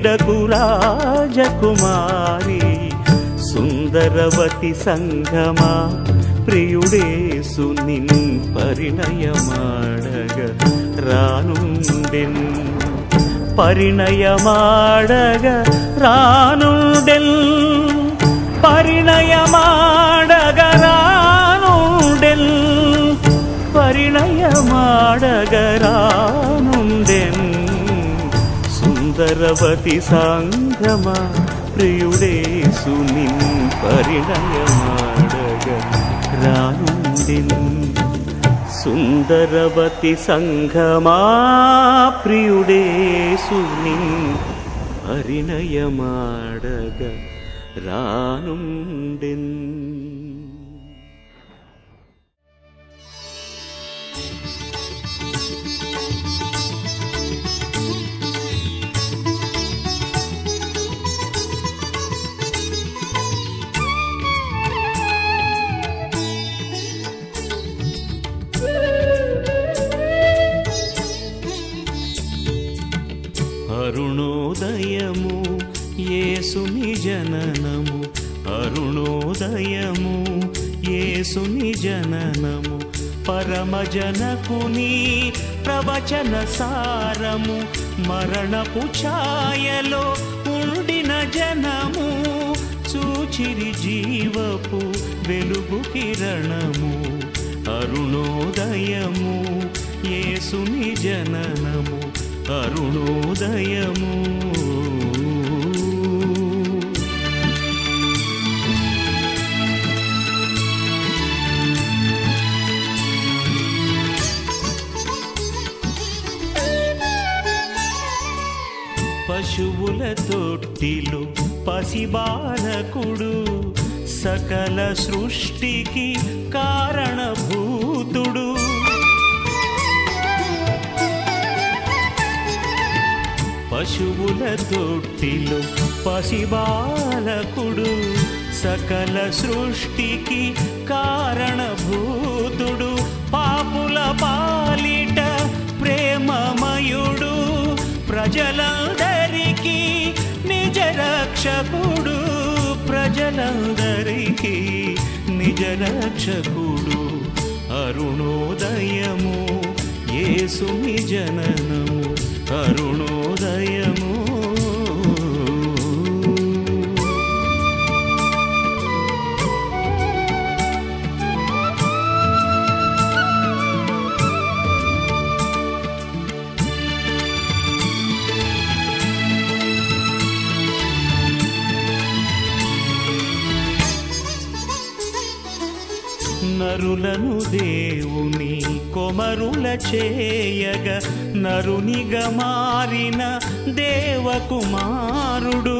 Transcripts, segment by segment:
క్రీడకు రాజకుమారి సుందరవతి సంగమా ప్రియుడేసు నిన్ పరిణయమాడగ రానుండెన్ పరిణయమాడగ రానుండెన్ పరిణయమాడగ రానుండెన్ పరిణయమాడగ రానుండెన్ సుందరవతి సంగమ ప్రియుడేసు నిన్ పరిణయమాడగ రానుండెన్ సుందరవతి సంఘమా ప్రియుడేసు నిన్ పరిణయమాడగ రానుండెన్ అరుణోదయము యేసుని జననము అరుణోదయము యేసుని జననము పరమజనకుని ప్రవచన సారము మరణపు ఛాయలో ఉండిన జనము చూచిరి జీవపు వెలుగు కిరణము అరుణోదయము యేసుని జననము అరుణోదయము పశువుల తొట్టిలు పసిబాలకుడు సకల సృష్టికి కారణభూతుడు పశువుల తొట్టిలో పసిబాలకుడు సకల సృష్టికి కారణభూతుడు పాపుల పాలిట ప్రేమమయుడు ప్రజలందరికీ నిజ రక్షకుడు ప్రజలందరికీ నిజ రక్షకుడు అరుణోదయము యేసుని జననము అరుణోదయము నరులను దేవుని కొమరుల చేయగ నరునిగా మారిన దేవకుమారుడు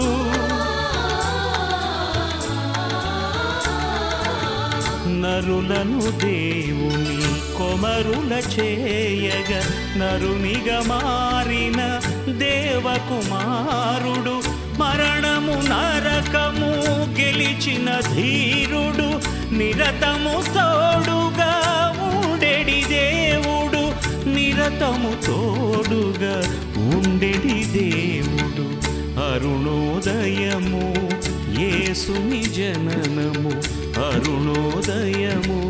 నరులను దేవుని కొమరుల చేయగ నరునిగా మారిన దేవకుమారుడు మరణము నరకము గెలిచిన ధీరుడు నిరతము తోడుగా ఉండెడి దేవుడు నిరతము తోడుగా ఉండెడి దేవుడు అరుణోదయము యేసుని జననము అరుణోదయము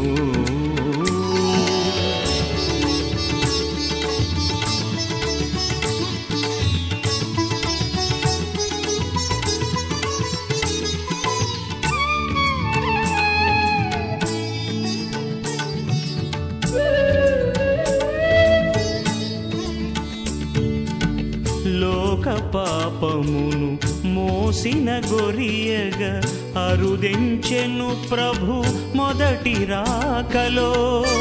లోక పాపమును మోసిన గొరియగ అరుదెంచెను ప్రభు మొదటి రాకలో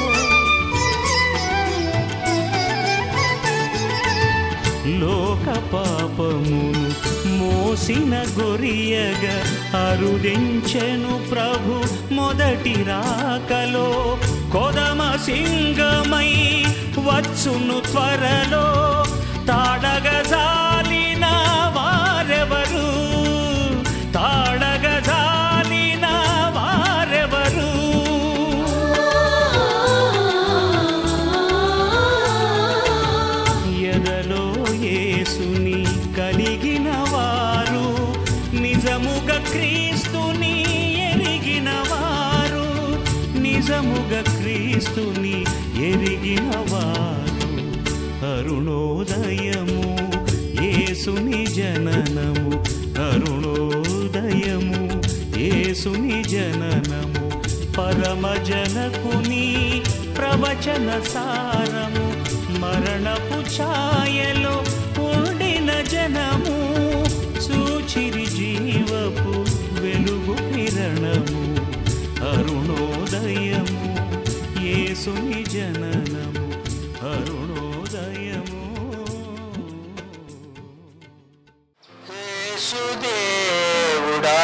లోక పాపమును మోసిన గొరియగ అరుదెంచెను ప్రభు మొదటి రాకలో కొదమ సింగమై వచ్చును త్వరలో తాడగజాలిన వారెవరు తాడగజాలిన వారెవరు ఎదలో యేసుని కలిగిన నిజముగా క్రీస్తుని ఎరిగిన వారు అరుణోదయము యేసుని జననము అరుణోదయము యేసుని జననము పరమజనకుని ప్రవచన సారము మరణపు ఛాయలో ఉండిన జనము సూచిరి జీవపు వెలుగు కిరణము అరుణోదయము యేసుని జననము అరుణోదయము యేసుదేవుడా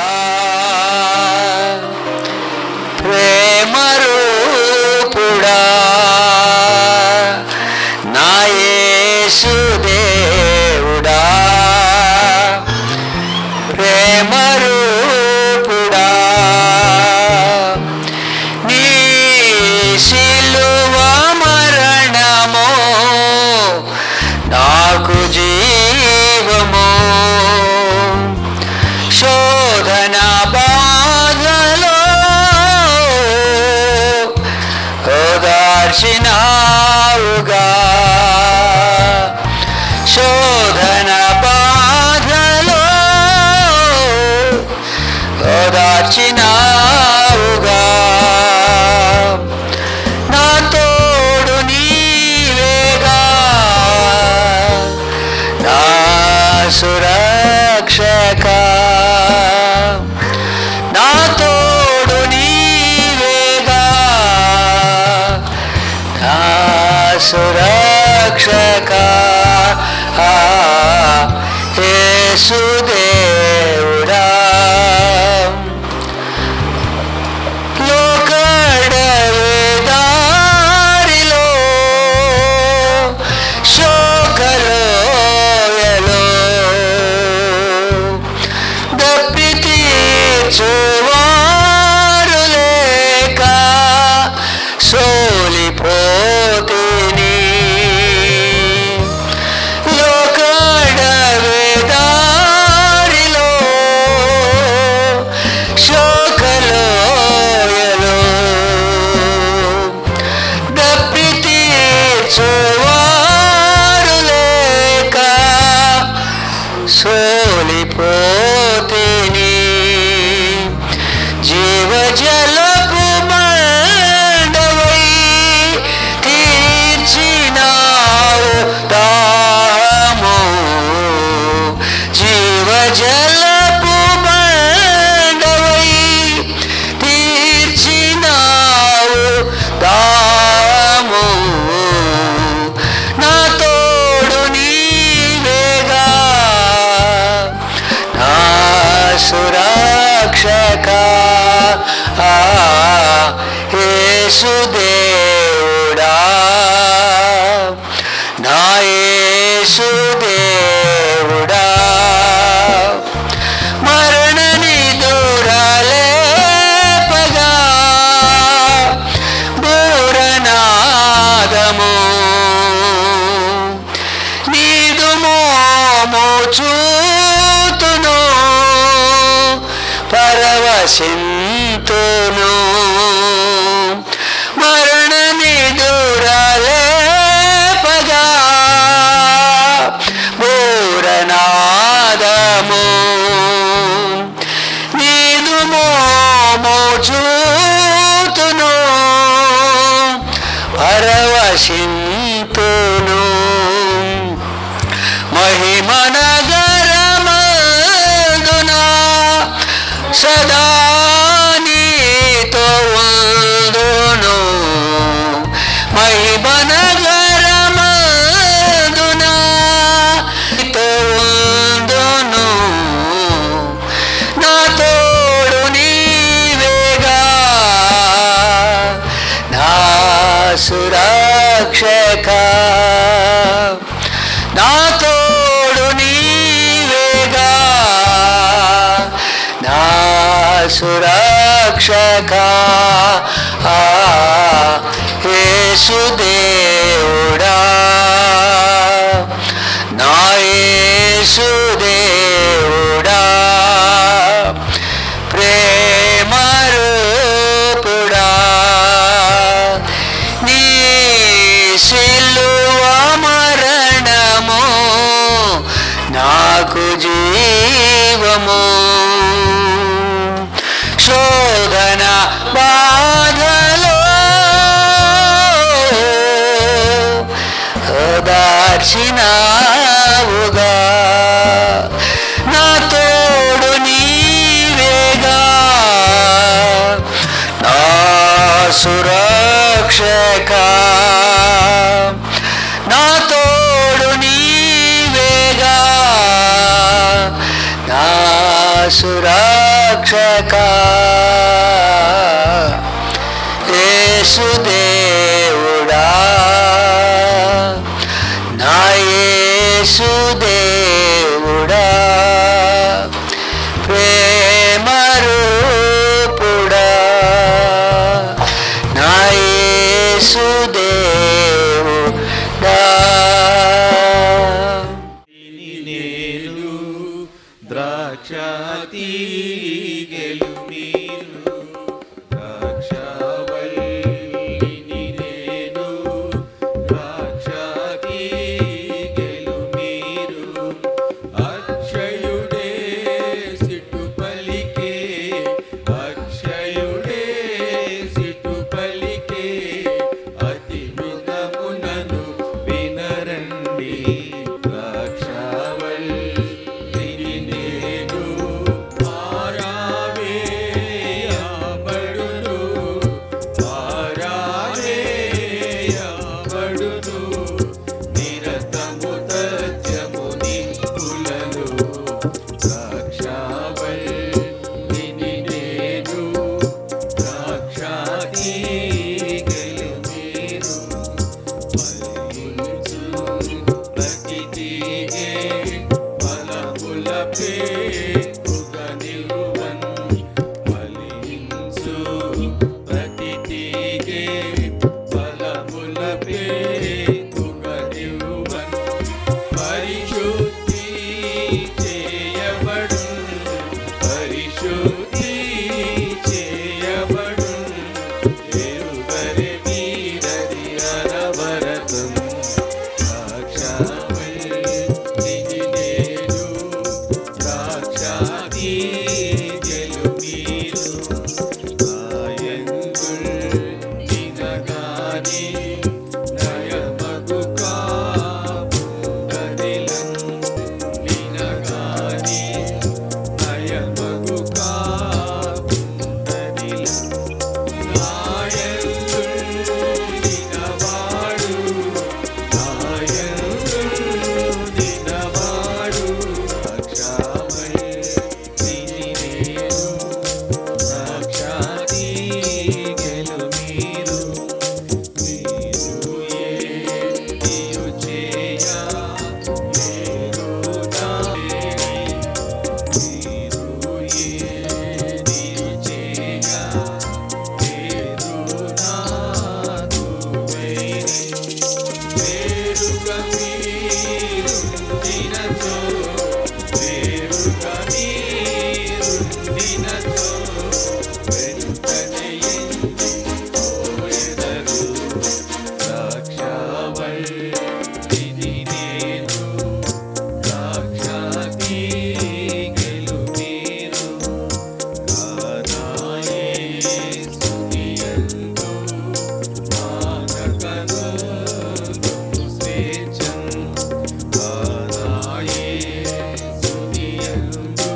ప్రేమ రూపుడా నా యేసుదేవుడా ప్రేమ రూపుడా నీ శిలువ మరణము నాకు జీవము శోధన బాధలో ఓదార్చినావుగా శోధన బాధలో ఓదార్చినావుగా నా తోడు నీవేగా నా సురక్షక నా తోడు నీవేగా నా సురక్షక ఆ, యేసుదేవుడా లోకడవే దారిలో శోకలోయలో దప్పి తీర్చువారు లేక సోలిపోతిని లోకడవే దారిలో శోకలోయలో దప్పి తీర్చువారు లేక సోలిపోతిని జీవజలపు మండవై తీర్చినావు దాము జీవజలపు మండవై తీర్చినావు దాము నా తోడు నీవేగా నా సురక్షక ఆ, యేసుదేవుడా నా యేసుదేవుడా మరణ నిదురలేపగా బూరనాదము నీదు మోము చూతును పరవశింతును మరణ నిదురలేపగా బూరనాదము నీదు మోము చూతును పరవశింతును మహిమనగరమందున సదా నీతో వందును మహిమనగరమందున నీతో వందును నా తోడు నీవేగా నా సురక్షక నా తోడు నీవేగా నా సురక్షక ఆ, యేసుదేవుడా నా యేసుదేవుడా ప్రేమ రూపుడా నాకు జీవము శోధన బాధలో దార్చినావుగా నా తోడు నీవేగా నా సురక్షక నా తోడు నీవేగా నా సురక్షక యేసుదేవుడా నా యేసుదేవుడా ప్రేమరూపుడా నా యేసుదేవుడా నేను ద్రాక్షాతీగెలు మీరు ద్రాక్షావల్లిని నేను ద్రాక్షాతీగెలు మీరు అక్షయుడే సిటు పలికే అక్షయుడే సిటు పలికే అతి మృగమునను వినరండి ద్రాక్షావల్లిని నేను ఆరావే ఆబడును ఆరావే ఆబడును నిరతము తత్యము నిప్పులను ద్రాక్షావల్లిని నేను ద్రాక్షాతీగలు మీరు ఫలించు ప్రతి తీగే ఫలముల పేరుగ నిలువన్ ఫలించు ప్రతి తీగే ఫలముల పేరుగ నిలువన్ పరిశుద్ధి చేయబడు పరిశుద్ధి చేయబడు ఎరుగరి మీరది అనవరతం ద్రాక్షావల్లిని నేను ద్రాక్షాతీగెలు మీరు ఆయన్గుల్ తినగాని నయమగు కాపుగదిలం వినగాని నయమగు కాపుగదిలం నాయన్గుల్ తినవాడు నాయన్గుల్ తినవాడు ద్రాక్షావల్లిని నేను ద్రాక్షాతీగెలు మీరు మీరు ఏమియు చేయ ఎరుగాని. మీరు ఏమియు చేయ ఎరునాదు వేరి. వేరుగా మీరుండినచో, వేరుగా మీరుండినచో, వెంటనే ఎండిపోయెదరు. ద్రాక్షావల్లిని నేను, ద్రాక్షాతీగెలు మీరు. కానాయే స్తుతియందు, మానకనుందుము స్వేచ్ఛం. కానాయే స్తుతియందు,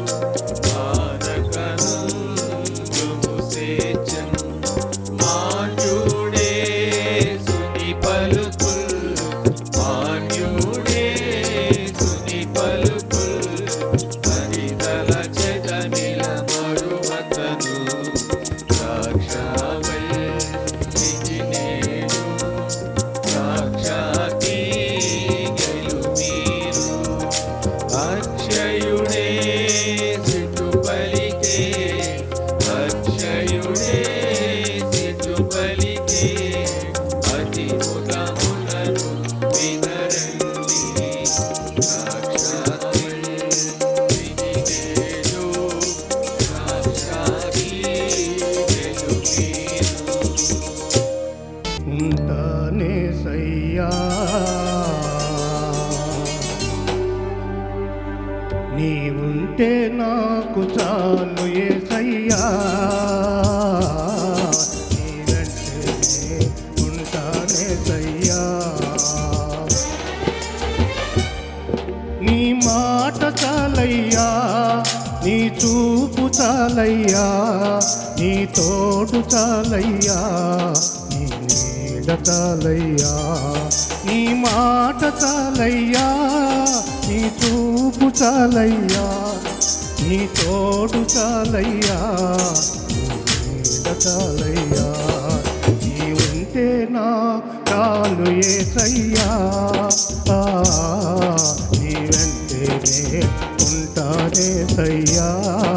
మానకనుందుము స్వేచ్ఛం. మాన్యుడే సుని పలుకుల్ మాన్యుడే సుని పలుకుల్ హరిదల జగమిల మరువతను ద్రాక్షావల్లిని నేను ద్రాక్షాతీగెలు మీరు అక్షయుడే సిటు పలికే అక్షయుడే సిటు పలికే అతి ముదములను వినరండి ద్రాక్షావల్లిని నేను ద్రాక్షాతీగెలు మీరు ఉంటానే సయ్యా నీవుంటే నాకు చాలు ఏసయ్యా నీ వెంటనే ఉంటానేసయ్యా నీ మాట చాలయ్యా నీ చూపు చాలయ్యా నీ తోడు చాలయ్యా నీ నీడ చాలయ్యా నీ మాట చాలయ్యా నీ చూపు చాలయ్యా నీ తోడు చాలయ్యా నీ నీడ చాలయ్యా నీ ఉంటే నా చాలు ఏసయ్యా ఆ, నీ వెంటనే ఉంటానే సయ్యా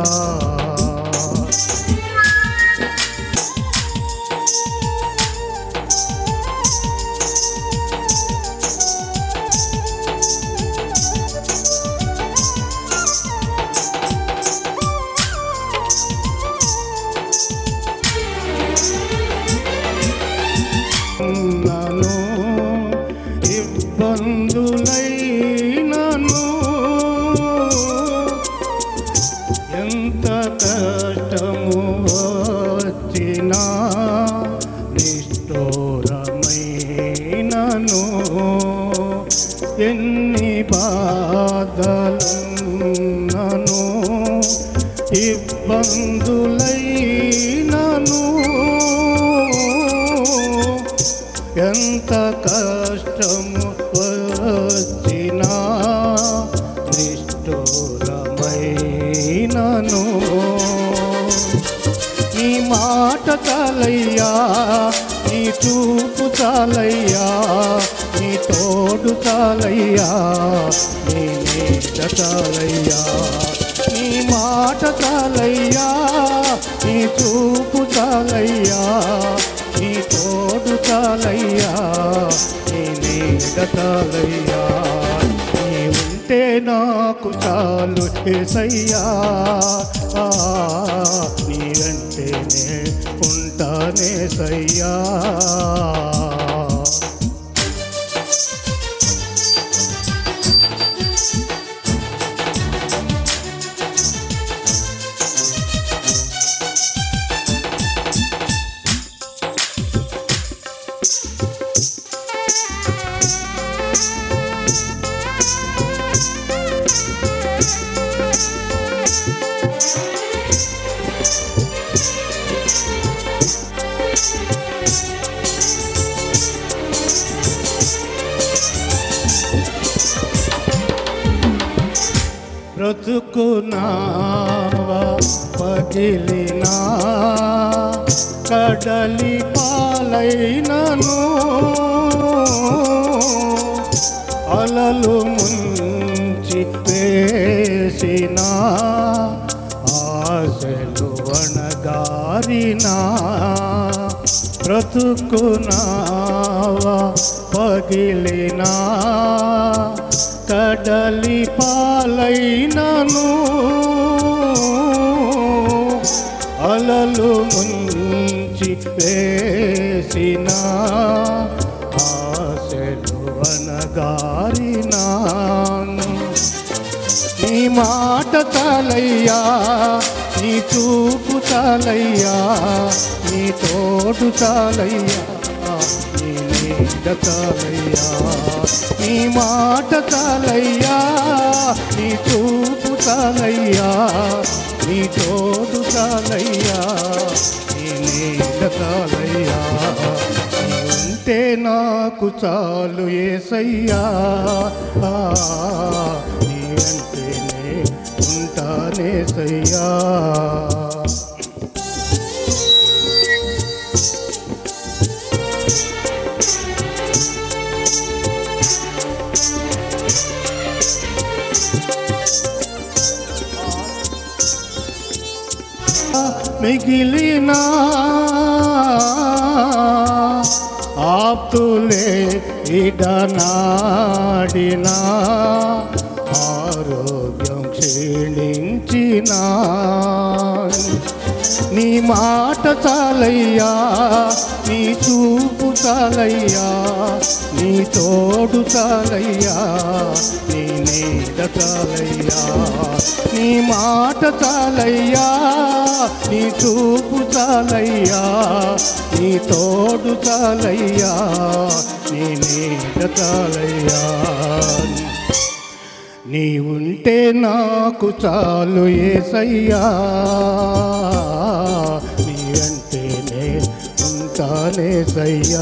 నన్ను ఇబ్బందులైనను ఎంత కష్టము వచ్చినా నిష్ఠూరమైనను ఎన్ని బాధలున్నను ఇబ్బందులైనను ఎంత కష్టము వచ్చినా నిష్ఠూరమైనను నీ మాట చాలయ్యా నీ చూపు చాలయ్యా నీ తోడు చాలయ్యా నీ నీడ చాలయ్యా నీ మాట చాలయ్యా నీ చూపు చాలయ్యా నీ తోడు చాలయ్యా నీ నీడ చాలయ్యా నీ ఉంటే నాకు చాలు ఏసయ్యా ఆ, నీ వెంటనే ఉంటానే సయ్యా బ్రతుకునావా పగిలినా కడలి పాలైనను అలలు ముంచి వేసిన ఆశలు అణగారినా బ్రతుకునావా పగిలినా కడలి పాలైనను అలలు ముంచి వేసిన ఆశలు అనగారినా నీ మాట చాలయ్యా నీ చూపు చాలయ్యా నీ తోడు చాలయ్యా నీ నీడ చాలయ్యా నీ మాట చాలయ్యా నీ చూపు చాలయ్యా నీ తోడు చాలయ్యా నీ నీడ చాలయ్యా నీ ఉంటే నాకు చాలు ఏసయ్యా ఆ, నీ అంటేనే ఉంటానే సయ్యా మిగిలిన ఆప్తులే ఇడనాడిన ఆరోగ్యం క్షీణించిన నీ మాట చాలయ్యా నీ చూపు చాలయ్యా నీ తోడు చాలయ్యా నీ నీడ చాలయ్యా నీ మాట చాలయ్యా నీ చూపు చాలయ్యా నీ తోడు చాలయ్యా నీ నీడ చాలయ్యా నీ ఉంటే నాకు చాలు ఏసయ్యా నీ అంటేనే ఉంటానే సయ్యా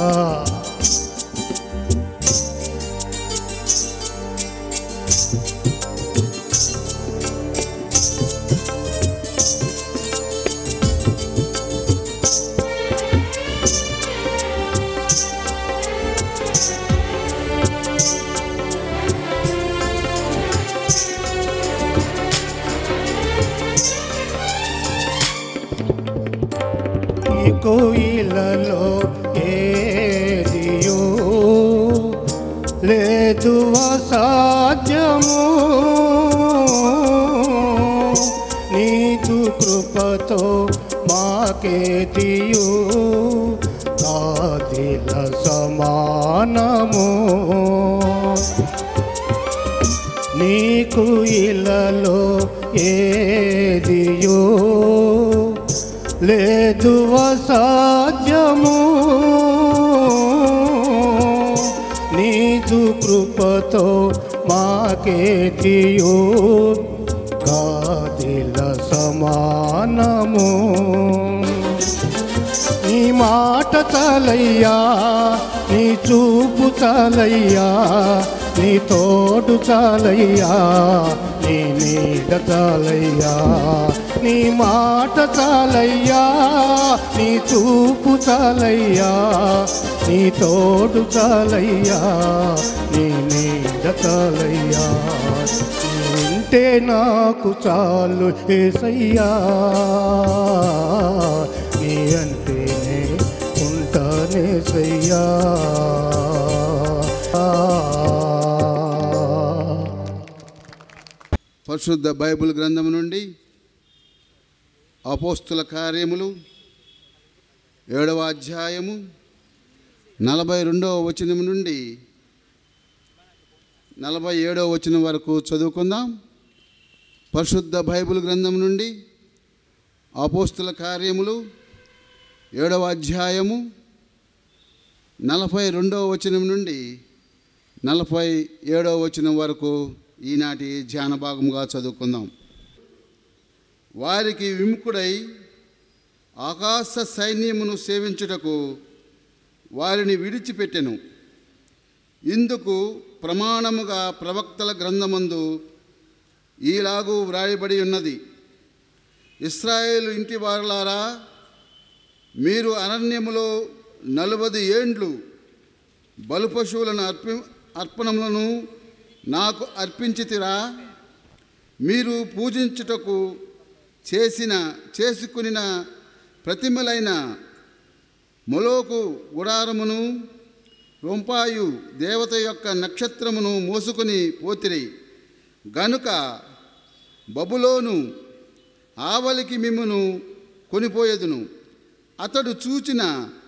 ఈ కోయిలలో ఏదియో లేదు అసాధ్యము నీదు కృపతో మాకేదియో కాదిల సమానము నీకు ఇలలో ఏదియో లేదు అసాధ్యము నీదు కృపతో మాకేదియో కాదిల సమానము నీ మాట చాలయ్యా నీ చూపు చాలయ్యా నీ తోడు చాలయ్యా నీ నీడ చాలయ్యా నీ మాట చాలయ్యా నీ చూపు చాలయ్యా నీ తోడు చాలయ్యా నీ నీడ చాలయ్యా నీ ఉంటే నాకు చాలు ఏసయ్యా నీ అంటేనే ఉంటానే సయ్యా పరిశుద్ధ బైబిల్ గ్రంథం నుండి అపోస్తుల కార్యములు ఏడవ అధ్యాయము నలభై రెండవ వచనం నుండి నలభై ఏడవ వచనం వరకు చదువుకుందాం పరిశుద్ధ బైబిల్ గ్రంథం నుండి అపోస్తుల కార్యములు ఏడవ అధ్యాయము నలభై రెండవ వచనం నుండి నలభై ఏడవ వచనం వరకు ఈనాటి ధ్యాన భాగముగా చదువుకుందాం వారికి విముఖుడై ఆకాశ సైన్యమును సేవించుటకు వారిని విడిచిపెట్టెను ఇందుకు ప్రమాణముగా ప్రవక్తల గ్రంథమందు ఈలాగు వ్రాయబడి ఉన్నది ఇస్రాయేలు ఇంటి వారులారా మీరు అరణ్యములో నలుబది ఏండ్లు బలుపశువులను అర్పి అర్పణములను నాకు అర్పించితిరా మీరు పూజించుటకు చేసిన చేసుకునిన ప్రతిమలైన మొలోకు గుడారమును రొంపాయు దేవత యొక్క నక్షత్రమును మోసుకొని పోతిరి గనుక బబులోను ఆవలికి మిమ్మును కొనిపోయేదును అతడు చూచిన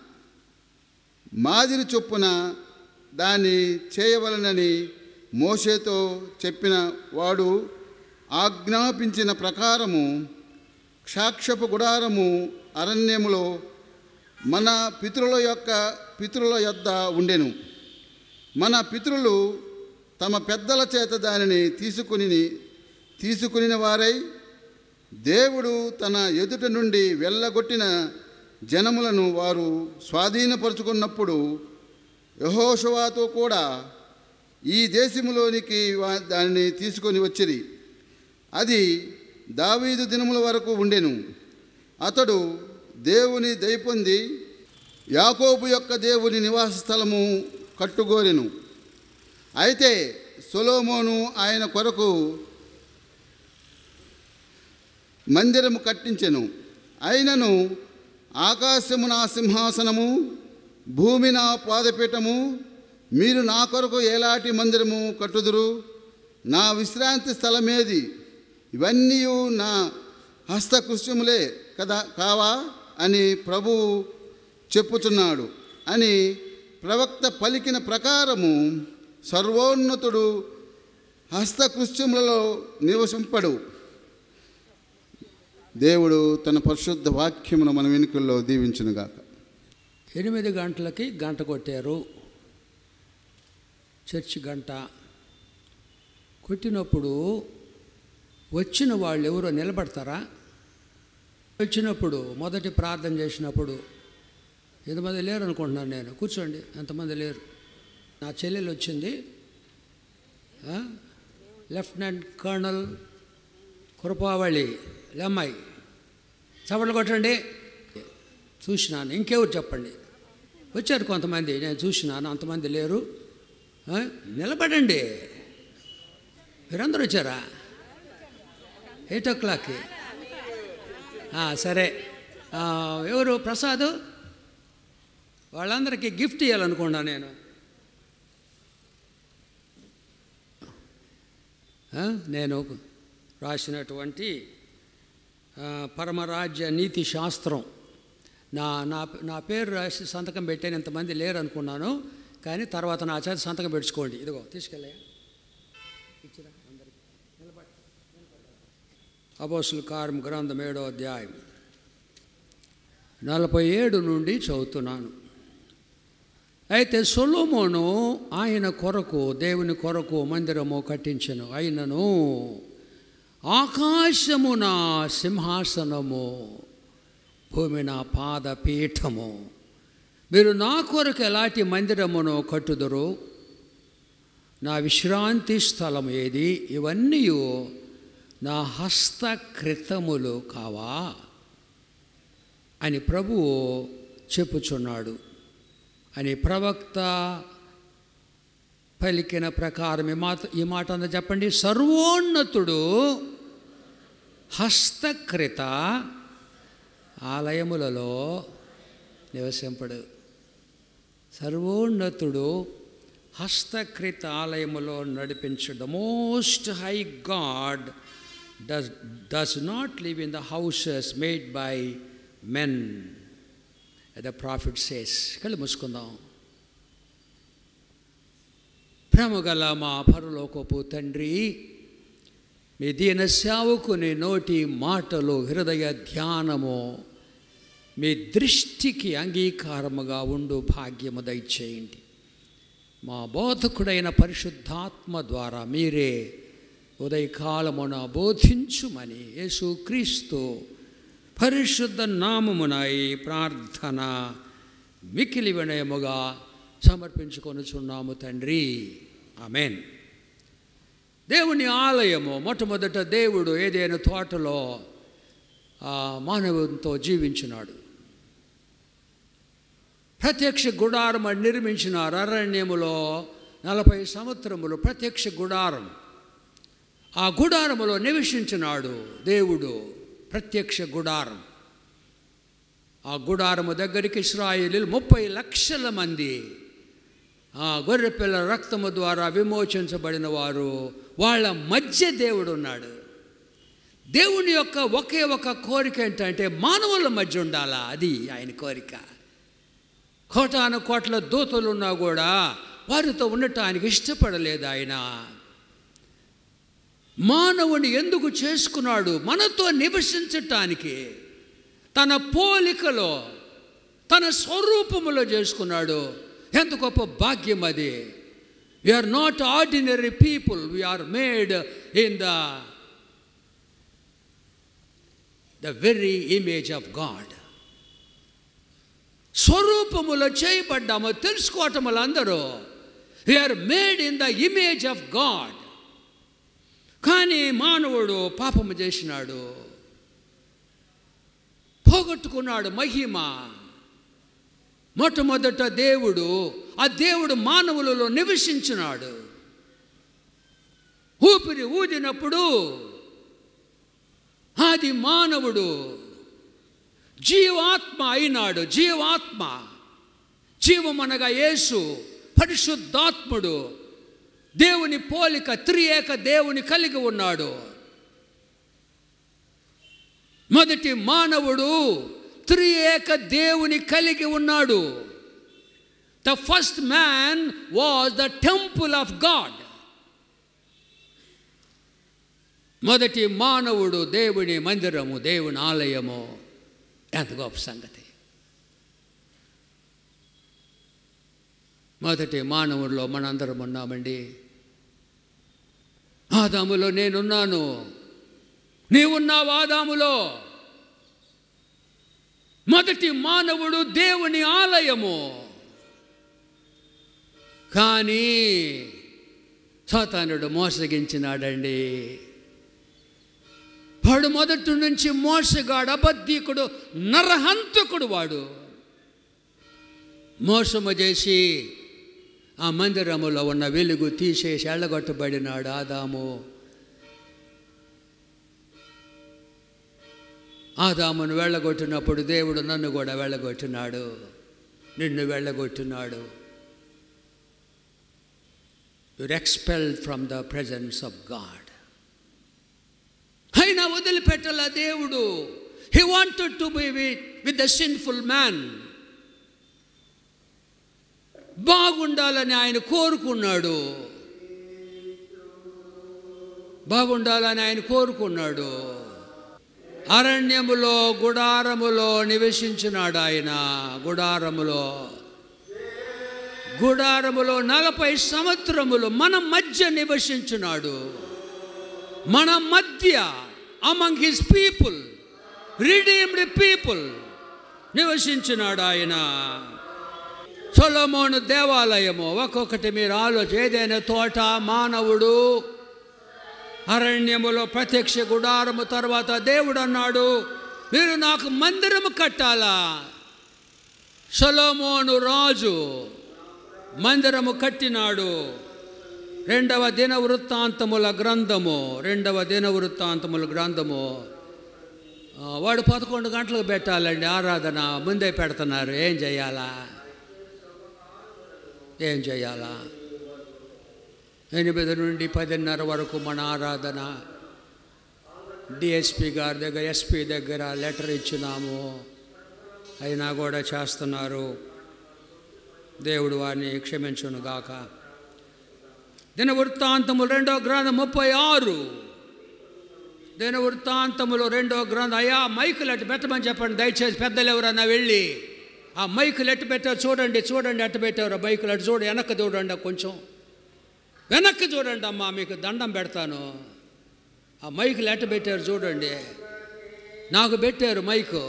మాదిరి చొప్పున దాన్ని చేయవలనని మోషేతో చెప్పిన వాడు ఆజ్ఞాపించిన ప్రకారము క్షాక్షపు గుడారము అరణ్యములో మన పితరుల యొక్క పితరుల యొద్ద ఉండెను మన పితరులు తమ పెద్దల చేత దానిని తీసుకుని తీసుకుని వారై దేవుడు తన ఎదుట నుండి వెళ్ళగొట్టిన జనములను వారు స్వాధీనపరుచుకున్నప్పుడు యహోషువాతో కూడా ఈ దేశములోనికి వా- దానిని తీసుకొని వచ్చిరి అది దావీదు దినముల వరకు ఉండెను అతడు దేవుని దయపొంది యాకోబు యొక్క దేవుని నివాస స్థలము కట్టుగోరెను అయితే సొలోమోను ఆయన కొరకు మందిరము కట్టించెను అయినను ఆకాశము నా సింహాసనము భూమి నా పాదపీఠము మీరు నా కొరకు ఎలాంటి మందిరము కట్టుదురు నా విశ్రాంతి స్థలమేది ఇవన్నీ నా హస్తకృష్యములే కదా కావా అని ప్రభువు చెప్పుచున్నాడు అని ప్రవక్త పలికిన ప్రకారము సర్వోన్నతుడు హస్తకృత్యములలో నివసింపడు దేవుడు తన పరిశుద్ధ వాక్యమును మన వెనుకల్లో దీవించునుగాక ఎనిమిది గంటలకి గంట కొట్టారు చర్చి గంట కొట్టినప్పుడు వచ్చిన వాళ్ళు ఎవరో నిలబడతారా వచ్చినప్పుడు మొదటి ప్రార్థన చేసినప్పుడు ఎంతమంది లేరు అనుకుంటున్నాను నేను కూర్చోండి ఎంతమంది లేరు నా చెల్లెలు వచ్చింది ఆ? లెఫ్టినెంట్ కర్నల్ కురపావళి లెమ్మాయి చప్పట్లు కొట్టండి చూసినాను ఇంకెవరు చెప్పండి వచ్చారు కొంతమంది నేను చూసినాను అంతమంది లేరు ఆ? నిలబడండి మీరందరూ వచ్చారా ఎయిట్ ఓ క్లాక్కి ఆ, సరే ఆ, ఎవరు ప్రసాద్ వాళ్ళందరికీ గిఫ్ట్ ఇవ్వాలనుకున్నా నేను ఆ, నేను రాసినటువంటి ఆ, పరమరాజ్య నీతి శాస్త్రం నా నా నా పేరు రాసి సంతకం పెట్టాను ఇంతమంది లేరు అనుకున్నాను కానీ తర్వాత నా చేత సంతకం పెట్టుకోండి ఇదిగో తీసుకెళ్ళా అపోసుల కారం గ్రంథం ఏడో అధ్యాయం నలభై ఏడు నుండి చదువుతున్నాను అయితే సొలోమోను ఆయన కొరకు దేవుని కొరకు మందిరము కట్టించెను అయినను ఆకాశము నా సింహాసనము భూమి నా పాదపీఠము మీరు నా కొరకు ఎలాంటి మందిరమును కట్టుదురు నా విశ్రాంతి స్థలం ఏది ఇవన్నీ నా హస్తకృతములు కావా అని ప్రభువు చెప్పుచున్నాడు అని ప్రవక్త పలికిన ప్రకారం ఈ మాట ఈ మాట అంతా చెప్పండి సర్వోన్నతుడు హస్తకృత ఆలయములలో నివసింపడు సర్వోన్నతుడు హస్తకృత ఆలయములో నడిపించడు most high God does does not live in the houses made by men the prophet says కళ్ళు మూసుకుందాం ప్రేమగల మా పరలోకపు తండ్రి మీ దీన సేవకుని నోటి మాటలు హృదయ ధ్యానము మీ దృష్టికి అంగీకారముగా ఉండు భాగ్యము దయచేయండి మా బోధకుడైన పరిశుద్ధాత్మ ద్వారా మీరే ఉదయకాలమున బోధించుమని యేసుక్రీస్తు పరిశుద్ధ నామమున ఈ ప్రార్థన మికిలి వినయముగా సమర్పించుకొనుచున్నాము తండ్రి ఆమెన్ దేవుని ఆలయము మొట్టమొదట దేవుడు ఏదైనా తోటలో ఆ, మానవునితో జీవించినాడు ప్రత్యక్ష గుడారం అని నిర్మించినారు అరణ్యములో నలభై సంవత్సరములు ప్రత్యక్ష గుడారం ఆ గుడారములో నివసించినాడు దేవుడు ప్రత్యక్ష గుడారం ఆ గుడారము దగ్గరికి ఇస్రాయేలీలు ముప్పై లక్షల మంది ఆ గొర్రెపిల్ల రక్తము ద్వారా విమోచించబడిన వారు వాళ్ళ మధ్య దేవుడు ఉన్నాడు దేవుని యొక్క ఒకే ఒక కోరిక ఏంటంటే మానవుల మధ్య ఉండాలా అది ఆయన కోరిక కోటాను కోట్ల దూతలు ఉన్నా కూడా వారితో ఉండటానికి ఇష్టపడలేదు ఆయన మానవుని ఎందుకు చేసుకున్నాడు మనతో నివసించటానికి తన పోలికలో తన స్వరూపములో చేసుకున్నాడు ఎంత గొప్ప భాగ్యం అది we are not ordinary people we are made in the the very image of God స్వరూపములో చేయబడ్డామో తెలుసుకోవటం వల్ల అందరూ we are made in the image of God కానీ మానవుడు పాపము చేసినాడు పోగొట్టుకున్నాడు మహిమ మొట్టమొదట దేవుడు ఆ దేవుడు మానవులలో నివసించినాడు ఊపిరి ఊదినప్పుడు అది మానవుడు జీవాత్మ అయినాడు జీవాత్మ జీవమనగా యేసు పరిశుద్ధాత్ముడు దేవుని పోలిక త్రియేక దేవుని కలిగి ఉన్నాడు మొదటి మానవుడు త్రియేక దేవుని కలిగి ఉన్నాడు the first man was the temple of God మొదటి మానవుడు దేవుని మందిరము దేవుని ఆలయము ఎంత గొప్ప సంగతి మొదటి మానవుడిలో మనందరం ఉన్నామండి ఆదాములో నేనున్నాను నీవున్నావు ఆదాములో మొదటి మానవుడు దేవుని ఆలయము కానీ సాతానుడు మోసగించినాడండి వాడు మొదటి నుంచి మోసగాడు అబద్ధీకుడు నరహంతకుడు వాడు మోసము చేసి ఆ మందిరములో ఉన్న వెలుగు తీసేసి ఎళ్ళగొట్టబడినాడు ఆదాము ఆదామును వెళ్ళగొట్టినప్పుడు దేవుడు నన్ను కూడా వెళ్ళగొట్టినాడు నిన్ను వెళ్ళగొట్టినాడు you're expelled from the presence of God అయినా వదిలిపెట్టాల దేవుడు he wanted to be with with the sinful man బాగుండాలని ఆయన కోరుకున్నాడు బాగుండాలని ఆయన కోరుకున్నాడు అరణ్యములో గుడారములో నివసించినాడు ఆయన గుడారములో గుడారములో నలభై సంవత్సరములు మన మధ్య నివసించున్నాడు మన మధ్య among his people redeemed people నివసించినాడు ఆయన సొలమోను దేవాలయము ఒక్కొక్కటి మీరు ఆలోచన ఏదైనా తోట మానవుడు అరణ్యములో ప్రత్యక్ష గుడారము తర్వాత దేవుడు అన్నాడు మీరు నాకు మందిరము కట్టాలా సొలోమోను రాజు మందిరము కట్టినాడు రెండవ దిన వృత్తాంతముల గ్రంథము రెండవ దిన వృత్తాంతముల గ్రంథము ఆ, వాడు పదకొండు గంటలకు పెట్టాలండి ఆరాధన ముందే పెడుతున్నారు ఏం చేయాలా ఏం చేయాలా ఎనిమిది నుండి పదిన్నర వరకు మన ఆరాధన డిఎస్పి గారి దగ్గర ఎస్పి దగ్గర లెటర్ ఇచ్చినాము అయినా కూడా చేస్తున్నారు దేవుడు వారిని క్షమించును గాక దిన వృత్తాంతము రెండో గ్రంథం ముప్పై ఆరు దిన వృత్తాంతములో రెండో గ్రంథం అయ్యా మైకులు అట్టు పెట్టమని చెప్పండి దయచేసి పెద్దలు ఎవరన్నా వెళ్ళి ఆ మైకులు ఎట్టు పెట్టారు చూడండి చూడండి అట్టు పెట్టారు ఆ మైకులు అటు చూడు వెనక్కి చూడండి కొంచెం వెనక్కి చూడండి అమ్మా మీకు దండం పెడతాను ఆ మైకులు ఎట్టు పెట్టారు చూడండి నాకు పెట్టారు మైకు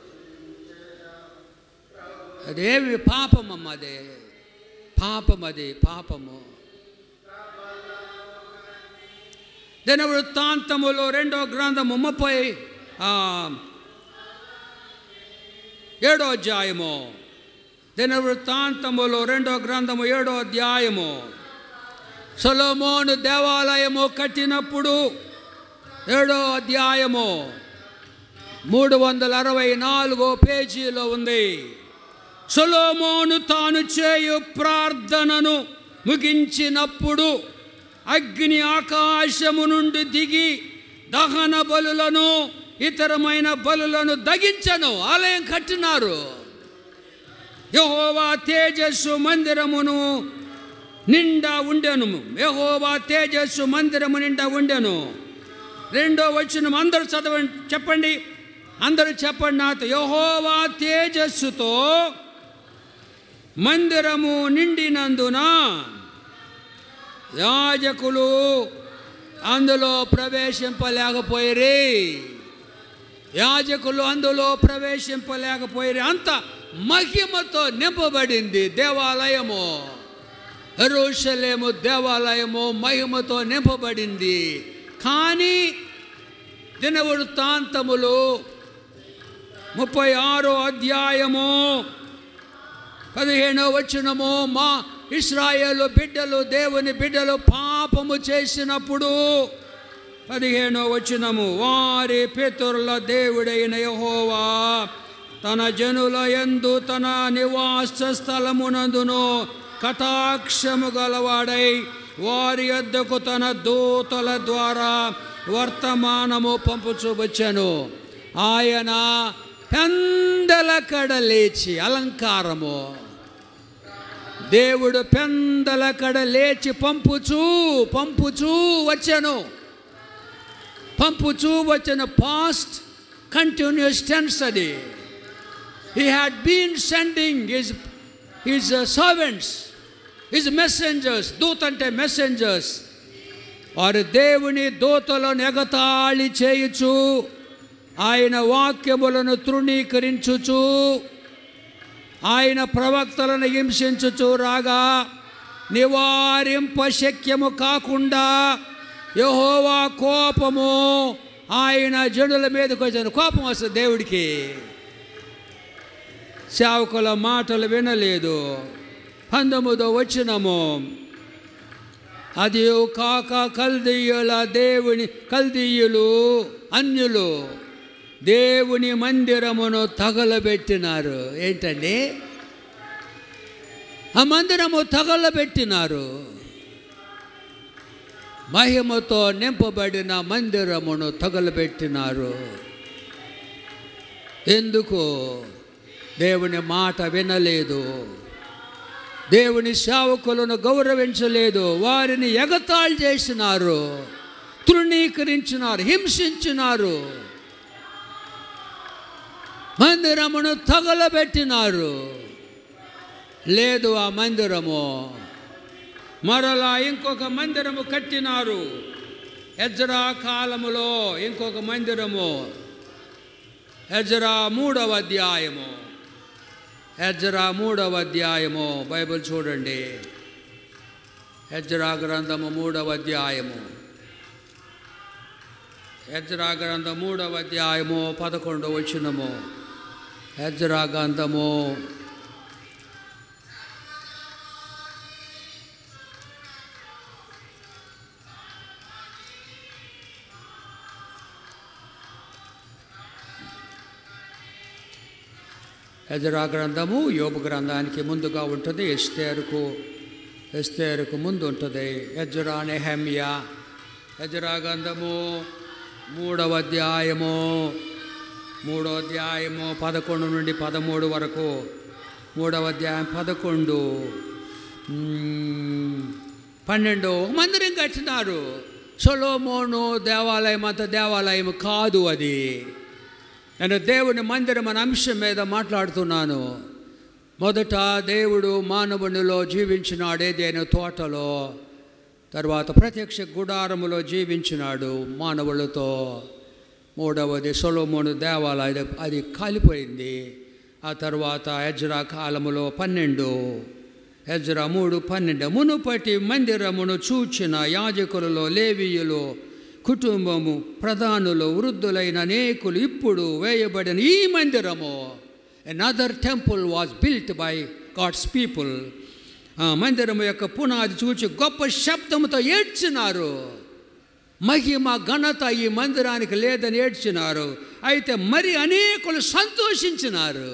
అదేమి పాపం అమ్మ అదే పాపం అది పాపము దిన వృత్తాంతములో రెండో గ్రంథము ముప్పై ఆ, ఏడో అధ్యాయము దిన వృత్తాంతములో రెండో గ్రంథము ఏడో అధ్యాయము సొలోమోను దేవాలయము కట్టినప్పుడు ఏడో అధ్యాయము మూడు వందల అరవై నాలుగో పేజీలో ఉంది సొలోమోను తాను చేయు ప్రార్థనను ముగించినప్పుడు అగ్ని ఆకాశము నుండి దిగి దహన బలులను ఇతరమైన బలులను దగించను ఆలయం కట్టినారు యహోవా తేజస్సు మందిరమును నిండా ఉండెను యహోవా తేజస్సు మందిరము నిండా ఉండెను రెండో వచ్చిన అందరూ చదవండి చెప్పండి అందరూ చెప్పండి నాతో యహోవా తేజస్సుతో మందిరము నిండినందున యాజకులు అందులో ప్రవేశింపలేకపోయిరి యాజకులు అందులో ప్రవేశింపలేకపోయిరి అంత మహిమతో నింపబడింది దేవాలయము ఎరుషలేము దేవాలయము మహిమతో నింపబడింది కానీ దినవృత్తాంతములు ముప్పై ఆరో అధ్యాయము పదిహేనో వచనము మా ఇస్రాయేలు బిడ్డలు దేవుని బిడ్డలు పాపము చేసినప్పుడు పదిహేనో వచనము వారి పితరుల దేవుడైన యహోవా తన జనుల యందు తన నివాస స్థలమునందును కటాక్షము గలవాడై వారి యొద్దకు తన దూతల ద్వారా వర్తమానము పంపుచూ వచ్చాను ఆయన పెందల కడ లేచి అలంకారము దేవుడు పెందల కడ లేచి పంపుచూ పంపుచూ వచ్చాను పంపుచూ వచ్చిన పాస్ట్ కంటిన్యూస్ టెన్స్ అది he had been sending his his servants his messengers దూత అంటే మెసెంజర్స్ వారు దేవుని దూతలను ఎగతాళి చేయుచు ఆయన వాక్యములను తృణీకరించుచు ఆయన ప్రవక్తలను హింసించుచు రాగా నివారింప శక్యము కాకుండా యహోవా కోపము ఆయన జనుల మీదకి వచ్చిన కోపం వస్తుంది దేవుడికి సేవకుల మాటలు వినలేదు పంతొమ్మిదో వచ్చినము అది కాక కల్దీయుల దేవుని కల్దీయులు అన్యులు దేవుని మందిరమును తగలబెట్టినారు ఏంటండి ఆ మందిరము తగలబెట్టినారు మహిమతో నింపబడిన మందిరమును తగలబెట్టినారు ఎందుకు దేవుని మాట వినలేదు దేవుని సేవకులను గౌరవించలేదు వారిని ఎగతాళి చేసినారు తృణీకరించినారు హింసించినారు మందిరమును తగలబెట్టినారు లేదు ఆ మందిరము మరలా ఇంకొక మందిరము కట్టినారు ఎజ్రా కాలములో ఇంకొక మందిరము ఎజ్రా మూడవ అధ్యాయము ఎజ్రా మూడవ అధ్యాయము బైబిల్ చూడండి ఎజ్రా గ్రంథము మూడవ అధ్యాయము ఎజ్రా గ్రంథం మూడవ అధ్యాయము పదకొండు వచ్చినము ఎజ్రా గ్రంథము ఎజరా గ్రంథము యోబు గ్రంథానికి ముందుగా ఉంటుంది ఎస్తేరుకు ఎస్తేరుకు ముందు ఉంటుంది ఎజరా నెహమ్యా ఎజరా గ్రంథము మూడవ అధ్యాయము మూడవ అధ్యాయము పదకొండు నుండి పదమూడు వరకు మూడవ అధ్యాయం పదకొండు మ్మ్, పన్నెండు మందిరం కట్టినారు సొలోమోను దేవాలయం అంత దేవాలయం కాదు అది నేను దేవుని మందిరం అనే అంశం మీద మాట్లాడుతున్నాను మొదట దేవుడు మానవునిలో జీవించినాడు ఏదైనా తోటలో తర్వాత ప్రత్యక్ష గుడారములో జీవించినాడు మానవులతో మూడవది సొలోమోను దేవాలయం అది కాలిపోయింది ఆ తర్వాత ఎజ్రా కాలములో పన్నెండు ఎజ్రా మూడు పన్నెండు మునుపటి మందిరమును చూచిన యాజకులలో లేవీయులు కుటుంబము ప్రధానులు వృద్ధులైన అనేకులు ఇప్పుడు వేయబడిన ఈ మందిరము another temple was built by God's people మందిరము యొక్క పునాది చూచి గొప్ప శబ్దముతో ఏడ్చినారు మహిమ ఘనత ఈ మందిరానికి లేదని ఏడ్చినారు అయితే మరి అనేకులు సంతోషించినారు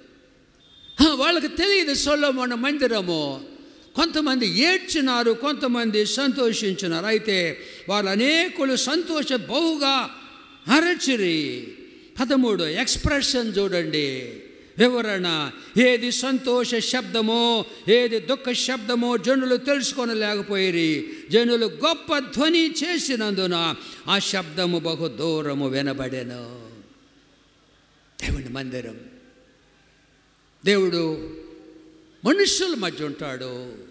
హ, వాళ్ళకి తెలియదు సొల్లమోన మందిరము కొంతమంది ఏడ్చినారు కొంతమంది సంతోషించినారు అయితే వాళ్ళు అనేకులు సంతోష బహుగా అరచిరి పదమూడు ఎక్స్ప్రెషన్ చూడండి వివరణ ఏది సంతోష శబ్దమో ఏది దుఃఖ శబ్దమో జనులు తెలుసుకొనలేకపోయిరి జనులు గొప్ప ధ్వని చేసినందున ఆ శబ్దము బహు దూరము వినబడెను దేవుని మందిరం దేవుడు మనుషుల మధ్య ఉంటాడు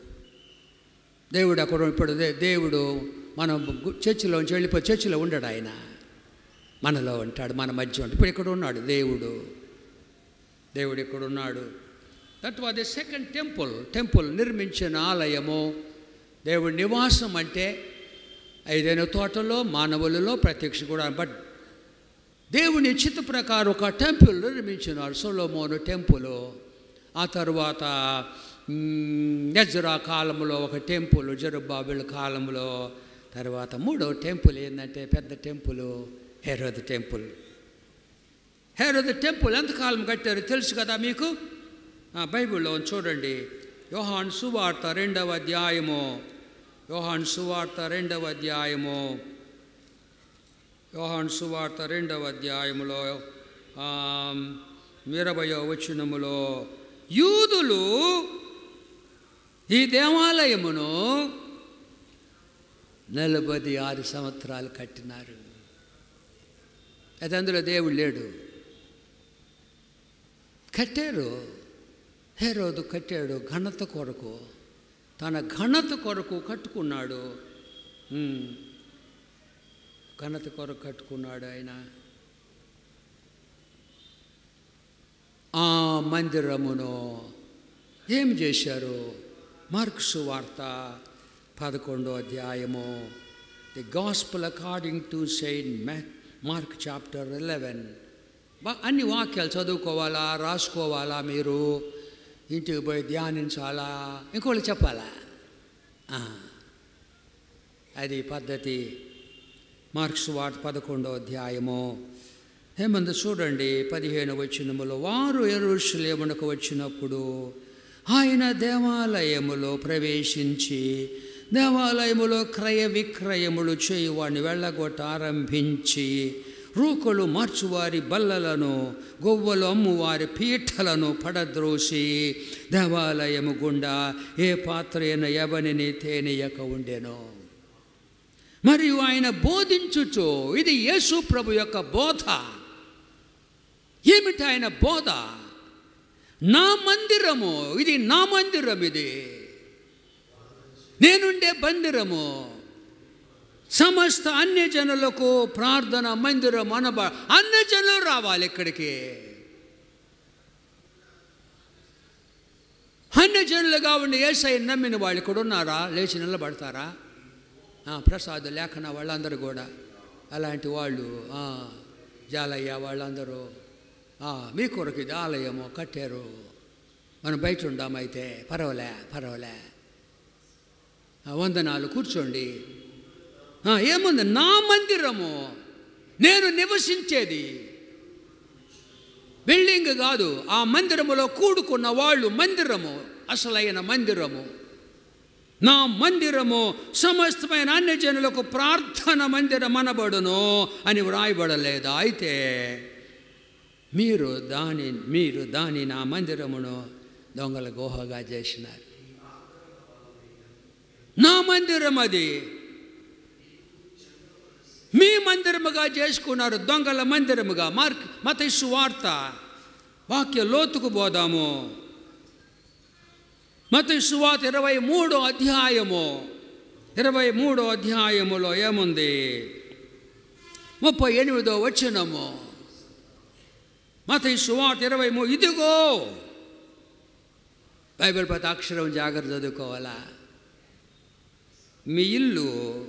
దేవుడు అక్కడ ఇప్పుడు దే- దేవుడు మనం గు- చర్చిలోంచి వెళ్ళిపోయి చర్చిలో ఉండడు ఆయన మనలో ఉంటాడు మన మధ్య ఉంటాడు ఇప్పుడు ఇక్కడ ఉన్నాడు దేవుడు దేవుడు ఇక్కడ ఉన్నాడు that was the second temple temple నిర్మించిన ఆలయము దేవుడి నివాసం అంటే ఐదైన తోటలో మానవులలో ప్రత్యక్ష కూడా బట్ దేవుని చిత్త ప్రకారం ఒక టెంపుల్ నిర్మించినాడు సొలోమోను టెంపుల్ ఆ తర్వాత ఎజ్రా కాలంలో ఒక టెంపుల్ జరుబాబుల కాలంలో తర్వాత మూడో టెంపుల్ ఏంటంటే పెద్ద temple Herod temple Herod temple ఎంతకాలం కట్టారు తెలుసు కదా మీకు ఆ, బైబిల్లో చూడండి యోహాన్ సువార్త రెండవ అధ్యాయము యోహాన్ సువార్త రెండవ అధ్యాయము యోహాన్ సువార్త రెండవ అధ్యాయములో ఆ, ఇరవయో వచనములో యూదులు ఈ దేవాలయమును నలభై ఆరు సంవత్సరాలు కట్టినారు అది అందులో దేవుడు లేడు కట్టారు హేరోదు కట్టాడు ఘనత కొరకు తన ఘనత కొరకు కట్టుకున్నాడు ఉమ్. ఘనత కొరకు కట్టుకున్నాడు ఆయన ఆ మందిరమును ఏం చేశారు మార్క్స్ వార్త పదకొండో అధ్యాయము the gospel according to saint Mark chapter eleven అన్ని వాక్యాలు చదువుకోవాలా రాసుకోవాలా మీరు ఇంటికి పోయి ధ్యానించాలా ఇంకోళ్ళు చెప్పాలా ఆ. అది పద్ధతి మార్క్స్ వార్త పదకొండో అధ్యాయము ఏమంది చూడండి పదిహేను వచ్చినములో వారు ఎరుషులేమునకు వచ్చినప్పుడు ఆయన దేవాలయములో ప్రవేశించి దేవాలయములో క్రయ విక్రయములు చేయువాడిని వెళ్ళగొట్ట ఆరంభించి రూకలు మార్చువారి బల్లలను గొవ్వలు అమ్మువారి పీఠలను పడద్రోసి దేవాలయము గుండా ఏ పాత్ర అయిన ఎవనిని తేనీయక ఉండెను మరియు ఆయన బోధించుచు ఇది యేసు ప్రభు యొక్క బోధ ఏమిటి ఆయన బోధ నా మందిరము ఇది నా మందిరం ఇది నేనుండే మందిరము సమస్త అన్యజనులకు ప్రార్థన మందిరం అనబ అన్యజనులు రావాలి ఇక్కడికి అన్యజనులుగా ఉండి ఏసై నమ్మిన వాళ్ళు ఇక్కడ ఉన్నారా లేచి నిలబడతారా ఆ, ప్రసాద్ లేఖన వాళ్ళందరూ కూడా అలాంటి వాళ్ళు ఆ, జాలయ్య వాళ్ళందరూ ఆ, మీ కొరకు ఇది ఆలయము కట్టారు మనం బయట ఉందామైతే పర్వాలే పర్వాలే ఆ, వందనాలు కూర్చోండి ఆ, ఏముంది నా మందిరము నేను నివసించేది బిల్డింగ్ కాదు ఆ మందిరములో కూడుకున్న వాళ్ళు మందిరము అసలైన మందిరము నా మందిరము సమస్తమైన అన్ని జనులకు ప్రార్థన మందిరం అనబడును అని వ్రాయబడలేదా అయితే మీరు దాని మీరు దాని నా మందిరమును దొంగల గుహగా చేసినారు నా మందిరం అది మీ మందిరముగా చేసుకున్నారు దొంగల మందిరముగా మార్క్ మత వార్త వాక్య లోతుకు పోదాము మత సువాత ఇరవై మూడో అధ్యాయము ఇరవై మూడో అధ్యాయములో ఏముంది ముప్పై ఎనిమిదో వచ్చినము మత సువాత ఇరవై మూడు ఇదిగో బైబిల్ ప్రతి అక్షరం జాగ్రత్త చదువుకోవాలా మీ ఇల్లు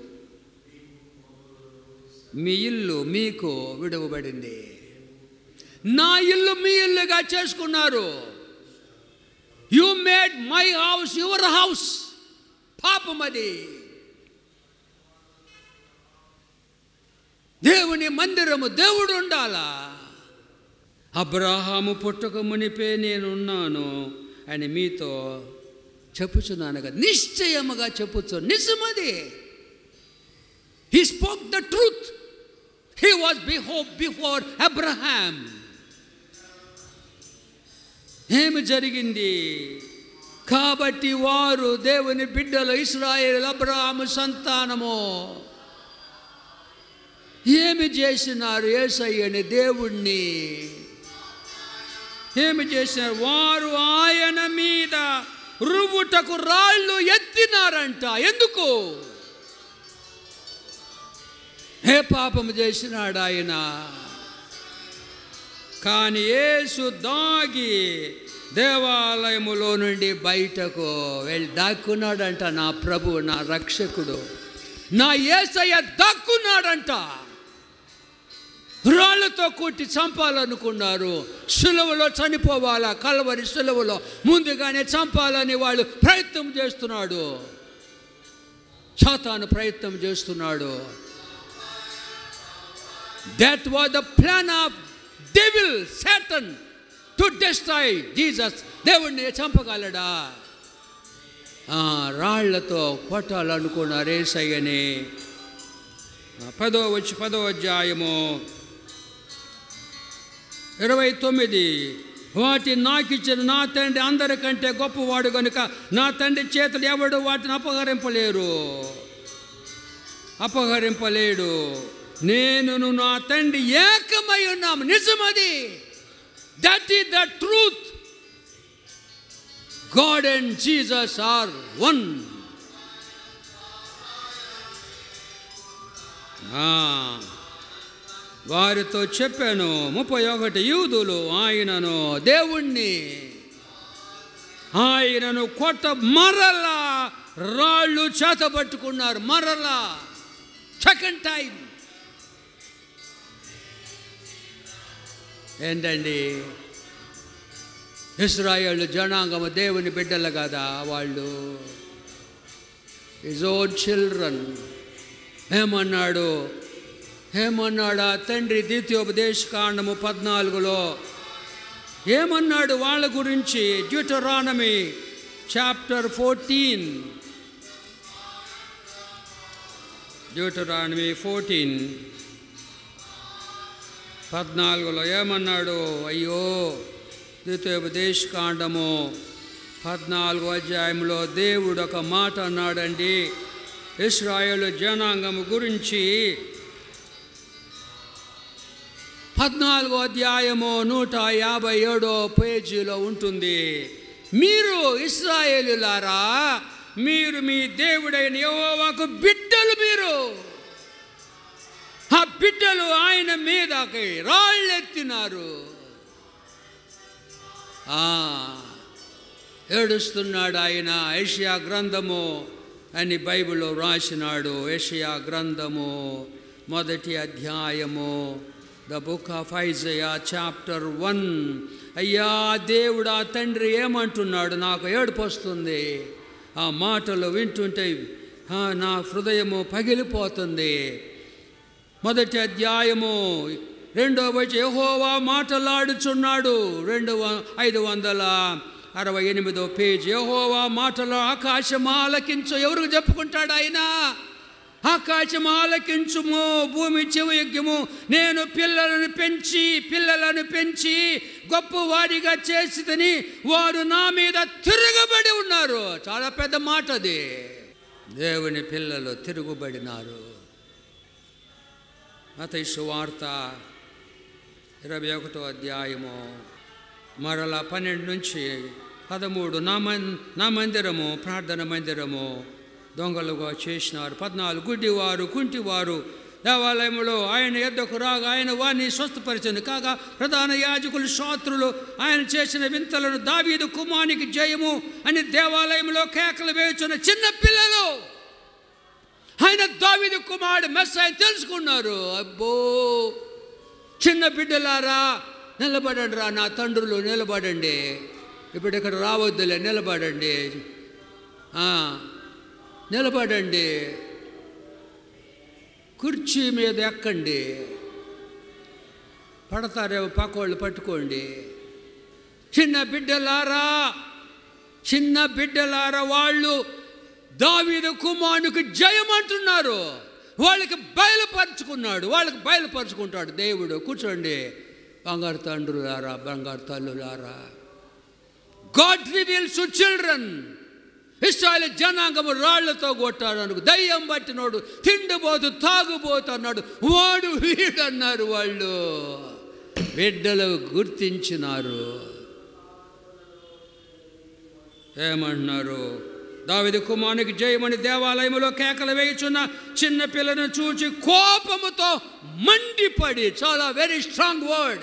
మీ ఇల్లు మీకు విడువబడింది నా ఇల్లు మీ ఇల్లుగా చేసుకున్నారు you made my house your house పాపం అది దేవుని మందిరము దేవుడు ఉండాలా అబ్రాహాము పుట్టక మునిపే నేనున్నాను అని మీతో చెప్పుచున్నాను కదా నిశ్చయముగా చెప్పుచు నిజమది he spoke the truth he was బిహోప్ బిఫోర్ అబ్రహాం ఏమి జరిగింది కాబట్టి వారు దేవుని బిడ్డలు ఇస్రాయేల్ అబ్రాహాము సంతానము ఏమి చేసినారు ఏసయ్యని దేవుణ్ణి ఏమి చేసినారు వారు ఆయన మీద రువుటకు రాళ్ళు ఎత్తినారంట ఎందుకు ఏ పాపము చేసినాడు ఆయన కానీ యేసు దాగి దేవాలయములో నుండి బయటకు వెళ్ళి దాక్కున్నాడంట నా ప్రభు నా రక్షకుడు నా ఏసయ్య దాక్కున్నాడంట రాళ్లతో కొట్టి చంపాలనుకున్నారు సులువలో చనిపోవాలా కలవరి సులువలో ముందుగానే చంపాలని వాళ్ళు ప్రయత్నం చేస్తున్నాడు సాతాను ప్రయత్నం చేస్తున్నాడు that was the plan of devil Satan to destroy Jesus దేవుణ్ణి చంపగలడా ఆ, రాళ్లతో కొట్టాలనుకున్నారు ఏసయ్యని ఆ, పదో వచ్చి పదో అధ్యాయము ఇరవై తొమ్మిది వాటి నాకిచ్చిన నా తండ్రి అందరికంటే గొప్పవాడు కనుక నా తండ్రి చేతులు ఎవడు వాటిని అపహరింపలేరు అపహరింపలేడు నేను నా తండ్రి ఏకమై ఉన్నాము నిజమది that is the truth God and Jesus are one వారితో చెప్పాను ముప్పై ఒకటి యూదులు ఆయనను దేవుణ్ణి ఆయనను కొట్ట మరలా రాళ్ళు చేతబట్టుకున్నారు మరలా సెకండ్ టైం ఏంటండి ఇస్రాయేల్ జనాంగము దేవుని బిడ్డలు కదా వాళ్ళు ఇజ్ ఓన్ చిల్డ్రన్ ఏమన్నాడు ఏమన్నాడు ఆ తండ్రి ద్వితీయోపదేశ కాండము పద్నాలుగులో ఏమన్నాడు వాళ్ళ గురించి Deuteronomy chapter fourteen Deuteronomy fourteen పద్నాలుగులో ఏమన్నాడు అయ్యో ద్వితీయోపదేశ కాండము పద్నాలుగో అధ్యాయంలో దేవుడు ఒక మాట అన్నాడండి ఇస్రాయేలు జనాంగము గురించి పద్నాలుగో అధ్యాయము నూట యాభై ఏడో పేజీలో ఉంటుంది మీరు ఇస్రాయేలులారా మీరు మీ దేవుడైన యెహోవాకు బిడ్డలు మీరు ఆ బిడ్డలు ఆయన మీదకి రాళ్ళెత్తినారు ఆ, ఏడుస్తున్నాడు ఆయన ఏషియా గ్రంథము అని బైబిల్లో రాసినాడు ఏషియా గ్రంథము మొదటి అధ్యాయము the book of Isaiah chapter one అయ్యా దేవుడు ఆ తండ్రి ఏమంటున్నాడు నాకు ఏడుపు వస్తుంది ఆ మాటలు వింటుంటే ఆ, నా హృదయము పగిలిపోతుంది మొదటి అధ్యాయము రెండో వచ్చి యెహోవా మాటలాడుచున్నాడు రెండు వ- ఐదు వందల అరవై ఎనిమిదో పేజీ యెహోవా మాటలు ఆకాశం ఆలకించు ఎవరికి చెప్పుకుంటాడు ఆయన ఆకాశం ఆలకించుము భూమి చెవియజ్ఞము నేను పిల్లలను పెంచి పిల్లలను పెంచి గొప్పవారిగా చేసిదని వారు నా మీద తిరగబడి ఉన్నారు చాలా పెద్ద మాట అది దేవుని పిల్లలు తిరుగుబడినారు మత సువార్త ఇరవై ఒకటో అధ్యాయము మరల పన్నెండు నుంచి పదమూడు నా మన్ నా మందిరము ప్రార్థన మందిరము దొంగలుగా చేసినారు పద్నాలుగు గుడ్డివారు కుంటివారు దేవాలయంలో ఆయన ఎద్దకు రాగా ఆయన వారిని స్వస్థపరిచను కాగా ప్రధాన యాజకులు శాస్త్రులు ఆయన చేసిన వింతలను దావీదు కుమానికి జయము అని దేవాలయంలో కేకలు వేయుచున్న చిన్న పిల్లలు ఆయన దావిది కుమారుడు మెస్ ఆయన తెలుసుకున్నారు అబ్బో చిన్న బిడ్డలారా నిలబడండి రా నా తండ్రులు నిలబడండి ఇప్పుడు ఇక్కడ రావద్దులే నిలబడండి ఆ, నిలబడండి కుర్చీ మీద ఎక్కండి పడతారేమో పక్కోళ్ళు పట్టుకోండి చిన్న బిడ్డలారా చిన్న బిడ్డలారా వాళ్ళు దావీదు కుమారునికి జయమంటున్నారు వాళ్ళకి బయలుపరుచుకున్నాడు వాళ్ళకి బయలుపరుచుకుంటాడు దేవుడు కూర్చోండి బంగారు తండ్రులారా బంగారు తల్లులారా God reveals to children Israel జనాంగము రాళ్లతో కొట్టాడు అనుకు దయ్యం పట్టినోడు తిండిపోతూ తాగుబోతు అన్నాడు వాడు వీడన్నారు వాళ్ళు బిడ్డలు గుర్తించినారు ఏమంటున్నారు దావిది కుమారునికి జయమని దేవాలయంలో కేకలు వేయుచున్న చిన్న పిల్లను చూచి కోపముతో మండిపడి చాలా వెరీ స్ట్రాంగ్ వర్డ్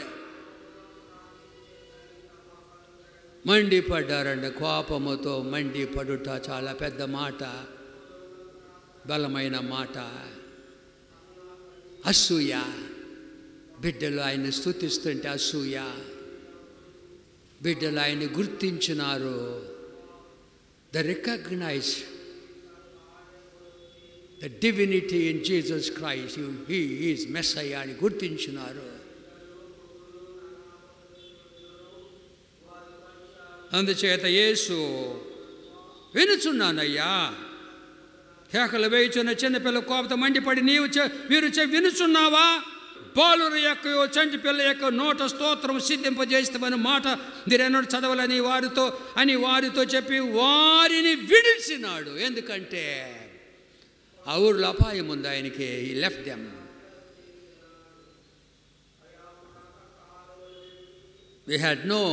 మండిపడ్డారండి కోపముతో మండిపడుట చాలా పెద్ద మాట బలమైన మాట అసూయ బిడ్డలు ఆయన స్థుతిస్తుంటే అసూయ బిడ్డలు ఆయన్ని గుర్తించినారు the recognize the divinity in Jesus Christ he is Messiah అని గుర్తించినారు అందుచేత యేసు వినుచున్నానయ్యా కేకలు వేయుచున్న చిన్నపిల్ల కోపత మండిపడి నీవు చె- వీరు చె వినుచున్నావా పాలుర యొక్క చంటి పిల్ల యొక్క నోట స్తోత్రం సిద్ధింపజేస్తామని మాట మీరెన్నడూ చదవాలని వారితో అని వారితో చెప్పి వారిని విడిచినాడు ఎందుకంటే ఆ ఊరిలో అపాయం ఉంది ఆయనకి ఈ left them we had no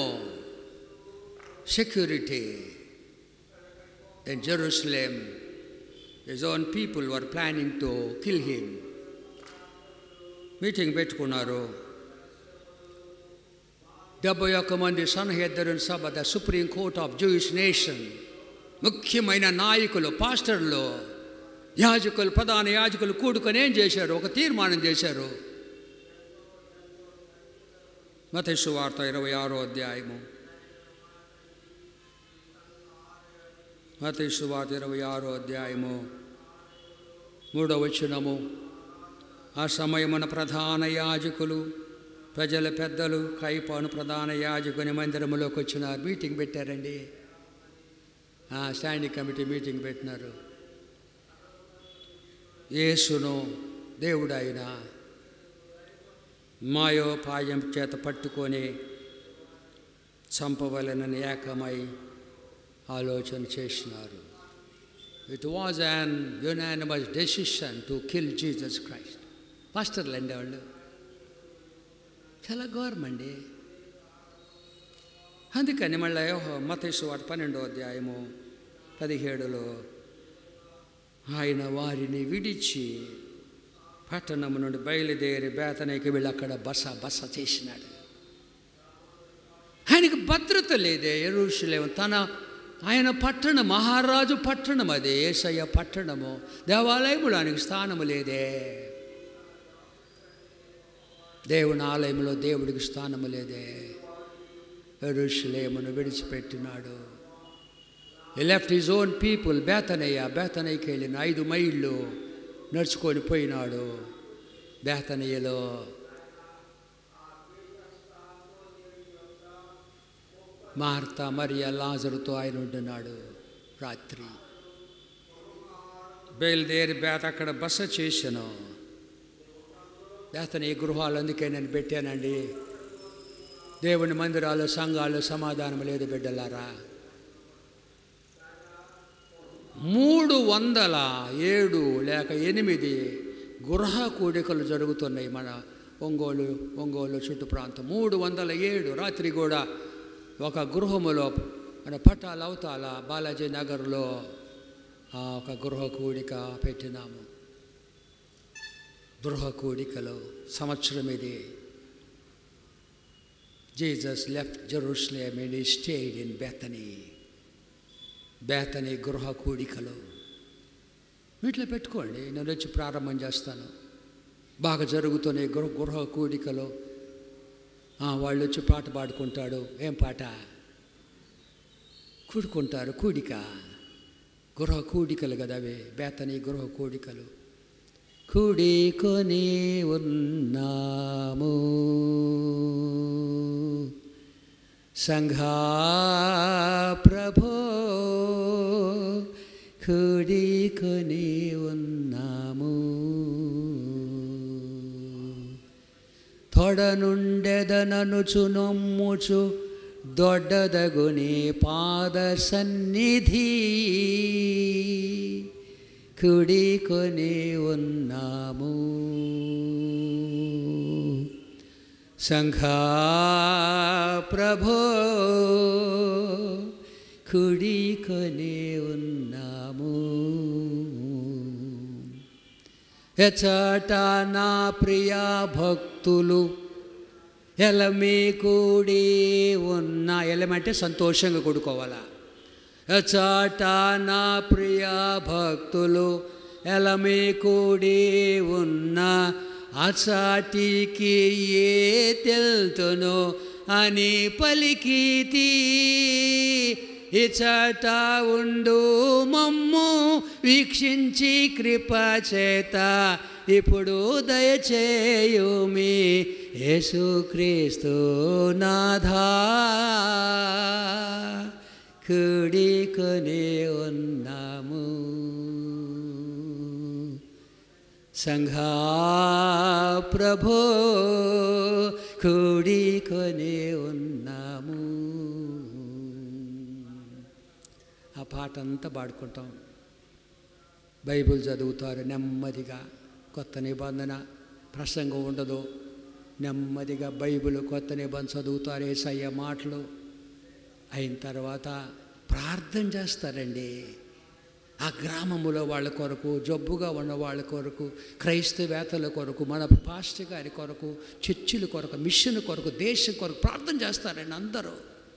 security in Jerusalem. His own people were planning to kill him. Meeting పెట్టుకున్నారు డెబ్బై ఒక్క మంది సన్హెద్దరుని సభ the supreme court of Jewish nation ముఖ్యమైన నాయకులు పాస్టర్లు యాజకులు ప్రధాన యాజకులు కూడుకొని ఏం చేశారు ఒక తీర్మానం చేశారు మతేసు వార్త ఇరవై ఆరో అధ్యాయము మతేసు వార్త ఇరవై ఆరో అధ్యాయము మూడవ వచనము ఆ సమయమున ప్రధాన యాజకులు ప్రజల పెద్దలు కైపాను ప్రధాన యాజకుని మందిరములోకి వచ్చినారు మీటింగ్ పెట్టారండి ఆ, స్టాండింగ్ కమిటీ మీటింగ్ పెట్టినారు యేసును దేవుడు ఆయన మాయోపాయం చేత పట్టుకొని చంపవలనని ఏకమై ఆలోచన చేసినారు it was an unanimous decision to kill Jesus Christ పాస్టర్లు అండి వాళ్ళు చాలా ఘోరం అండి అందుకని మళ్ళీ మతేసు వాటి పన్నెండో అధ్యాయము పదిహేడులో ఆయన వారిని విడిచి పట్టణం నుండి బయలుదేరి బేతనకి వెళ్ళి అక్కడ బస బస చేసినాడు ఆయనకి భద్రత లేదే ఎరుషులేం తన ఆయన పట్టణం మహారాజు పట్టణం అదే ఏసయ్య పట్టణము దేవాలయములు ఆయనకి స్థానము లేదే దేవుని ఆలయంలో దేవుడికి స్థానము లేదే ఎరుషులేమును విడిచిపెట్టినాడు ఈ లెఫ్ట్ హిజ్ ఓన్ పీపుల్ బేతనయ్య బేతనయ్యకి వెళ్ళిన ఐదు మైళ్ళు నడుచుకొని పోయినాడు బేతనయ్యలో మార్త మరియ లాజరుతో ఆయన ఉంటున్నాడు రాత్రి బయలుదేరి బేత అక్కడ బస చేశాను బేతని ఈ గృహాలు అందుకే నేను పెట్టానండి దేవుని మందిరాలు సంఘాలు సమాధానం లేదు బిడ్డలారా మూడు వందల ఏడు లేక ఎనిమిది గృహ కూడికలు జరుగుతున్నాయి మన ఒంగోలు ఒంగోలు చుట్టు ప్రాంతం మూడు వందల ఏడు రాత్రి కూడా ఒక గృహములో మన పట్టాల అవతాల బాలాజీ నగర్లో ఆ ఒక గృహ కూడిక పెట్టినాము గృహ కూడికలో సంవత్సరం ఇది జీసస్ లెఫ్ట్ జెరూసలేం అండ్ ఈ స్టేడ్ ఇన్ బెతనీ బేతని గృహ కూడికలు వీటిలో పెట్టుకోండి నేను వచ్చి ప్రారంభం చేస్తాను బాగా జరుగుతున్నాయి గృహ గృహ కూడికలు ఆ, వాళ్ళు వచ్చి పాట పాడుకుంటాడు ఏం పాట కూడుకుంటారు కూడిక గృహ కూడికలు కదా అవి బేతని గృహ కూడికలు కూడికొని ఉన్నాము సంఘా ప్రభో కూడికొని ఉన్నాము తొడనుండెదననుచు నొమ్ముచు దొడ్డదగుని పాద సన్నిధి కుడికొని ఉన్నాము సంఘా ప్రభో కుడికొని ఉన్నాము ఎచట నా ప్రియా భక్తులు ఎలమి కూడి ఉన్న ఎలమంటే సంతోషంగా కూడుకోవాలా ఎచట నా ప్రియా భక్తులు ఎలమి కూడి ఉన్న అచాటికి ఏ తెలుతును అని పలికితి ఇచట ఉండు మమ్ము వీక్షించి కృప చేత ఇప్పుడు దయచేయుమి యేసుక్రీస్తు నాథా కూడికొని ఉన్నాము సంఘా ప్రభో కూడికొనే ఉన్నాము ఆ పాట అంతా పాడుకుంటాం బైబిల్ చదువుతారు నెమ్మదిగా కొత్త నిబంధన ప్రసంగం ఉండదు నెమ్మదిగా బైబిల్ కొత్త నిబంధన చదువుతారు ఏసయ్య మాటలు అయిన తర్వాత ప్రార్థన చేస్తారండి ఆ గ్రామములో వాళ్ళ కొరకు జబ్బుగా ఉన్న వాళ్ళ కొరకు క్రైస్తవేతల కొరకు మన పాస్టర్ గారి కొరకు చర్చిల కొరకు మిషన్ కొరకు దేశం కొరకు ప్రార్థన చేస్తారండి అందరూ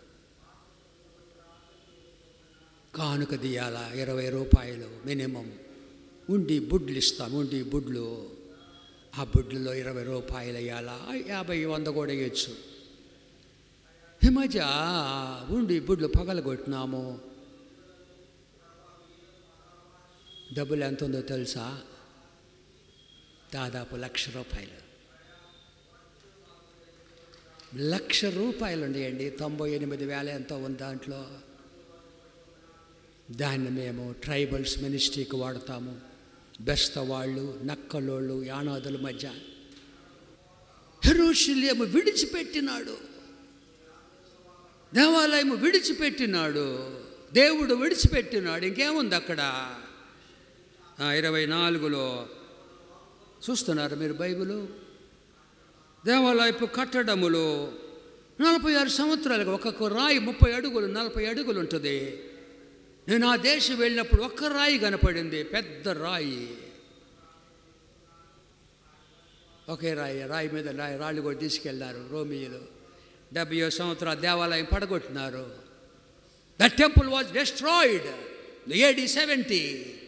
కానుక దియాల ఇరవై రూపాయలు మినిమం ఉండి బుడ్లు ఇస్తాం ఉండి బుడ్లు ఆ బుడ్లలో ఇరవై రూపాయలు వేయాలా యాభై వంద కూడా వేయచ్చు ఈ మధ్య ఉండి బుడ్లు పగలగొట్టినాము డబ్బులు ఎంత ఉందో తెలుసా దాదాపు లక్ష రూపాయలు లక్ష రూపాయలు ఉన్నాయండి తొంభై ఎనిమిది వేల ఎంతో ఉంది దాంట్లో దాన్ని మేము ట్రైబల్స్ మినిస్ట్రీకి వాడతాము బెస్తవాళ్ళు నక్కలోళ్ళు యానాదుల మధ్య హెరోషిల్యము విడిచిపెట్టినాడు దేవాలయము విడిచిపెట్టినాడు దేవుడు విడిచిపెట్టినాడు ఇంకేముంది అక్కడ ఆ, ఇరవై నాలుగులో చూస్తున్నారు మీరు బైబిలు దేవాలయపు కట్టడములు నలభై ఆరు సంవత్సరాలుగా ఒక్కొక్క రాయి ముప్పై అడుగులు నలభై అడుగులు ఉంటుంది నేను ఆ దేశం వెళ్ళినప్పుడు ఒక్క రాయి కనపడింది పెద్ద రాయి ఒకే రాయి రాయి మీద రాయి రాళ్ళు కూడా తీసుకెళ్ళారు రోమియోలు డెబ్బై సంవత్సరాల దేవాలయం పడగొట్టినారు the temple was destroyed AD seventy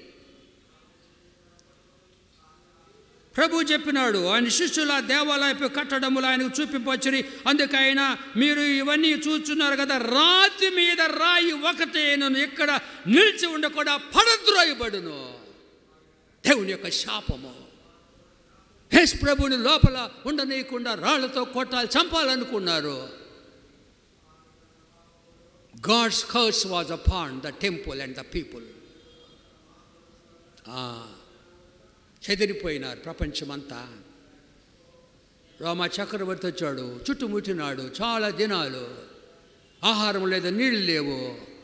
ప్రభు చెప్పినాడు ఆయన శిష్యుల దేవాలయపు కట్టడములు ఆయనకు చూపింపవచ్చని అందుకైన మీరు ఇవన్నీ చూస్తున్నారు కదా రాతి మీద రాయి ఒకటేను ఇక్కడ నిలిచి ఉండకుండా పడద్రోయబడును దేవుని యొక్క శాపము హేస్ ప్రభుని లోపల ఉండనీయకుండా రాళ్లతో కొట్టాలి చంపాలనుకున్నారు God's curse was upon the temple and the people చెదిరిపోయినారు ప్రపంచమంతా రోమా చక్రవర్తి వచ్చాడు చుట్టుముట్టినాడు చాలా దినాలు ఆహారం లేదు నీళ్ళు లేవు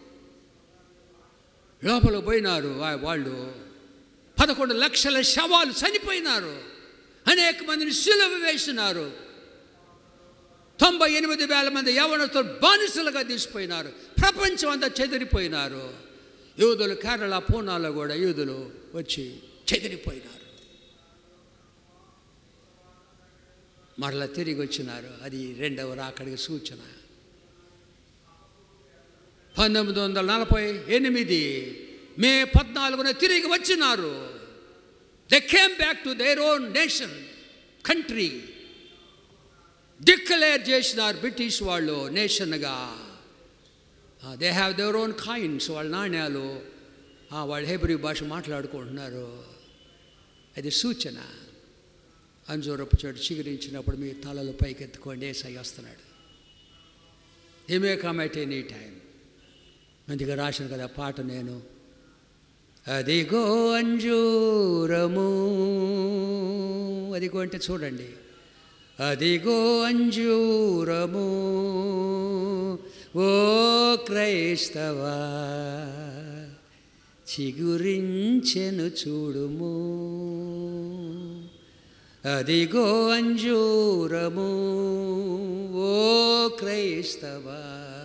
లోపల పోయినారు వా- వాళ్ళు పదకొండు లక్షల శవాలు చనిపోయినారు అనేక మందిని సిలువ వేసినారు తొంభై ఎనిమిది వేల మంది యవనతో బానిసలుగా తీసిపోయినారు ప్రపంచం అంతా చెదిరిపోయినారు యూదులు కేరళ పూనాలో కూడా యూదులు వచ్చి చెదిరిపోయినారు మరలా తిరిగి వచ్చినారు అది రెండవ రాకడికి సూచన పంతొమ్మిది వందల నలభై ఎనిమిది మే పద్నాలుగున తిరిగి వచ్చినారు they came back to their own nation country declare చేసినారు బ్రిటిష్ వాళ్ళు నేషన్గా they have their own coins వాళ్ళ నాణ్యాలు ఆ, వాళ్ళు హెబ్రి భాష మాట్లాడుకుంటున్నారు అది సూచన అంజూరపు చోటు చిగురించినప్పుడు మీ తలలు పైకెత్తుకోండి ఏసై వస్తున్నాడు he may come at any time అందుకే రాసిన కదా పాట నేను అదిగో అంజూరము అదిగో అంటే చూడండి అదిగో అంజూరము ఓ క్రైస్తవా చిగురించెను చూడుము అదిగో అంజూరము ఓ క్రైస్తవా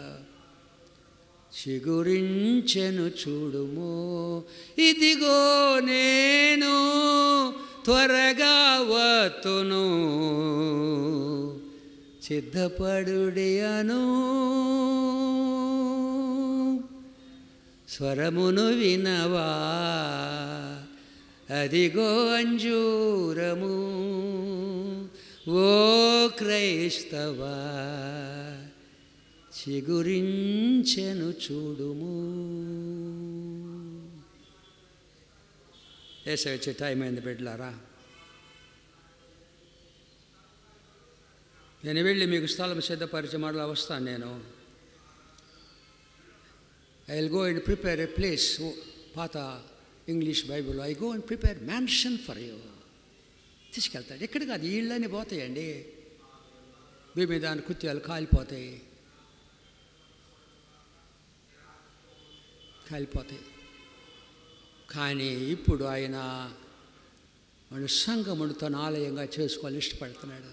చిగురించెను చూడుము ఇదిగో నేను త్వరగా వత్తును సిద్ధపడుడి అను స్వరమును వినవా అదిగో అంజూరము ఓ క్రైస్తవా చిగురించెను చూడుము వేసే వచ్చే టైం అయింది బిడ్డలారా నేను వెళ్ళి మీకు స్థలం సిద్ధపరిచి మరలా వస్తాను నేను I will go and prepare a place పాత English Bible I go and prepare mansion for you తీసుకెళ్తాడు ఎక్కడ కాదు ఈ ఇళ్ళని పోతాయండి మీ మీద దాని కుత్యాలు కాలిపోతాయి కాలిపోతాయి కానీ ఇప్పుడు ఆయన మన సంఘమును తన ఆలయంగా చేసుకోవాలని ఇష్టపడుతున్నాడు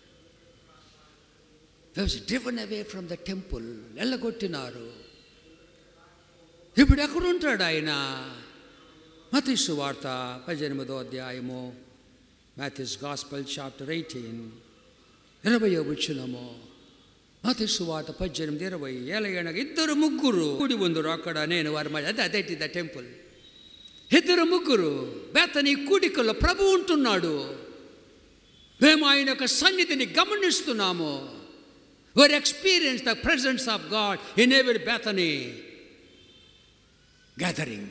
was driven away from the temple వెళ్ళగొట్టినారు ఇప్పుడు ఎక్కడ ఉంటాడు ఆయన మతీసు వార్త పద్దెనిమిదో అధ్యాయము మ్యాథిస్ గాస్పల్ చాప్టర్ ఎయిటీన్ ఇరవయో వచ్చినము మతీసు వార్త పద్దెనిమిది ఇరవై ఏలైన ఇద్దరు ముగ్గురు కూడి ఉందరు అక్కడ నేను వారి మధ్య అదే అదే ద టెంపుల్ ఇద్దరు ముగ్గురు బేతని కూడికల్లో ప్రభు ఉంటున్నాడు మేము ఆయన యొక్క సన్నిధిని గమనిస్తున్నాము we experience the presence of God in ఎవరి బేతని గ్యాదరింగ్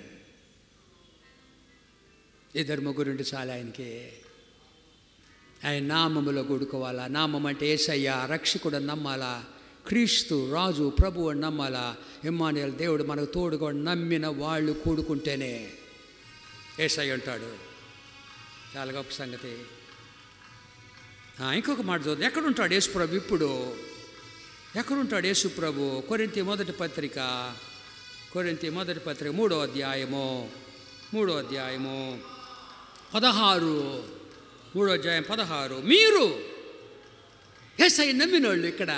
ఇద్దరు ముగ్గురుండి చాలా ఆయనకి ఆయన నామములో కూడుకోవాలా నామం అంటే ఏసయ్య రక్షకుడు నమ్మాలా క్రీస్తు రాజు ప్రభు అని నమ్మాలా ఇమ్మానుయల్ దేవుడు మనకు తోడుగా నమ్మిన వాళ్ళు కూడుకుంటేనే ఏసయ్య ఉంటాడు చాలా గొప్ప సంగతి ఆ, ఇంకొక మాట చూద్దాం ఎక్కడుంటాడు యేసుప్రభు ఇప్పుడు ఎక్కడుంటాడు యేసుప్రభు కొరింతి మొదటి పత్రిక కొరింతి మొదటి పత్రిక మూడో అధ్యాయము మూడో అధ్యాయము పదహారు మూడో అధ్యాయం పదహారు మీరు ఏసై నమ్మినోళ్ళు ఇక్కడ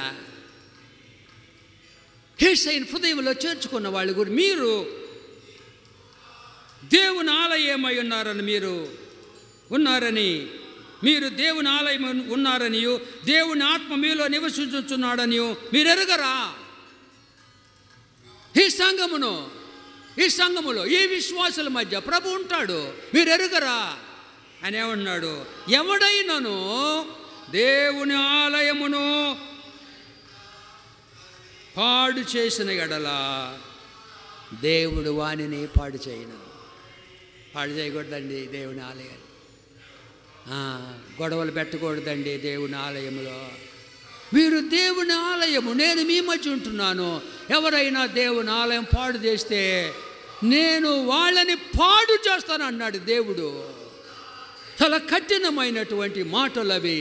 ఏసైని హృదయంలో చేర్చుకున్న వాళ్ళు గురి మీరు దేవుని ఆలయమై ఉన్నారని మీరు ఉన్నారని మీరు దేవుని ఆలయం ఉన్నారనియు దేవుని ఆత్మ మీలో నివసించుచున్నాడనియు మీరు ఎరగరా ఈ సంఘమును ఈ సంఘములో ఈ విశ్వాసుల మధ్య ప్రభు ఉంటాడు మీరు ఎరుగరా అని ఏమన్నాడు ఎవడైనను దేవుని ఆలయమును పాడు చేసిన ఎడల దేవుడు వాణిని పాడు చేయను పాడు చేయకూడదండి దేవుని ఆలయాన్ని ఆ, గొడవలు పెట్టకూడదండి దేవుని ఆలయంలో మీరు దేవుని ఆలయము నేను మీ మధ్య ఉంటున్నాను ఎవరైనా దేవుని ఆలయం పాడు చేస్తే నేను వాళ్ళని పాడు చేస్తాను అన్నాడు దేవుడు చాలా కఠినమైనటువంటి మాటలు అవి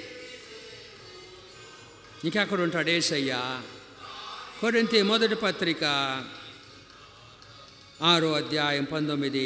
ఇంకెక్కడ ఉంటాడు ఏసయ్య కొరింతి మొదటి పత్రిక ఆరో అధ్యాయం పంతొమ్మిది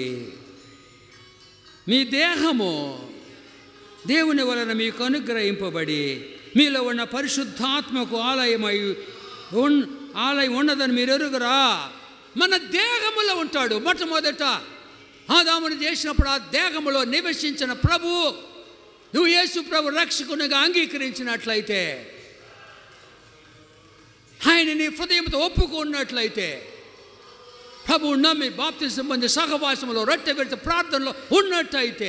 మీ దేహము దేవుని వలన మీకు అనుగ్రహింపబడి మీలో ఉన్న పరిశుద్ధాత్మకు ఆలయమై ఉన్ ఆలయం ఉన్నదని మీరు ఎరుగురా మన దేహములో ఉంటాడు మొట్టమొదట ఆదాముని చేసినప్పుడు ఆ దేహములో నివసించిన ప్రభు నువ్వు యేసు ప్రభు రక్షకునిగా అంగీకరించినట్లయితే ఆయన నీ హృదయంతో ఒప్పుకున్నట్లయితే ప్రభు నమ్మి బాప్తి సంబంధి సహవాసంలో రొట్టె పెడితే ప్రార్థనలో ఉన్నట్టయితే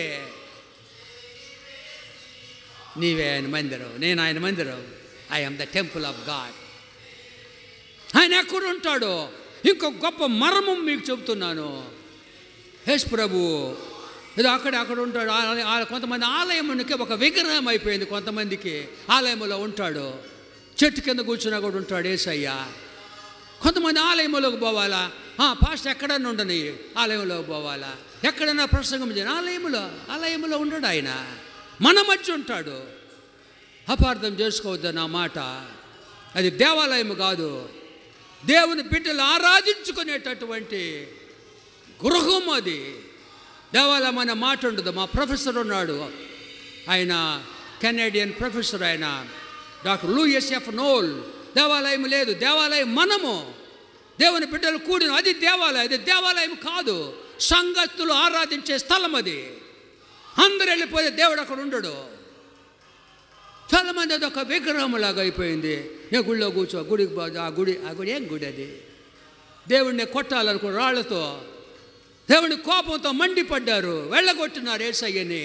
నీవే ఆయన మందిరం నేను ఆయన మందిరం I am the temple of God ఆయన ఎక్కడ ఉంటాడో ఇంకో గొప్ప మర్మం మీకు చెబుతున్నాను యేసు ప్రభు ఏదో అక్కడ అక్కడ ఉంటాడు ఆ- ఆ- కొంతమంది ఆలయమునికి ఒక విగ్రహం అయిపోయింది కొంతమందికి ఆలయంలో ఉంటాడు చెట్టు కింద కూర్చున్నా కూడా ఉంటాడు ఏసయ్య కొంతమంది ఆలయంలోకి పోవాలా ఆ, పాస్టర్ ఎక్కడన్నా ఉండని ఆలయంలోకి పోవాలా ఎక్కడైనా ప్రసంగం చేయని ఆలయంలో ఆలయంలో ఉండడు ఆయన మన మధ్య ఉంటాడు అపార్థం చేసుకోవద్దు నా మాట అది దేవాలయం కాదు దేవుని బిడ్డలు ఆరాధించుకునేటటువంటి గృహం అది దేవాలయం అనే మాట ఉండదు మా ప్రొఫెసర్ ఉన్నాడు ఆయన కెనేడియన్ ప్రొఫెసర్ ఆయన డాక్టర్ లూయస్ ఎఫ్ నోల్ దేవాలయం లేదు దేవాలయం మనము దేవుని బిడ్డలు కూడిన అది దేవాలయం అది దేవాలయం కాదు సంగతులు ఆరాధించే స్థలం అది అందరు వెళ్ళిపోతే దేవుడు అక్కడ ఉండడు చాలామంది అది ఒక విగ్రహం లాగా అయిపోయింది నేను గుడిలో కూర్చో గుడికి పో ఆ గుడి ఆ గుడి ఏం గుడి అది దేవుడిని కొట్టాలనుకో రాళ్లతో దేవుని కోపంతో మండిపడ్డారు వెళ్ళగొట్టినారు ఏసయ్యని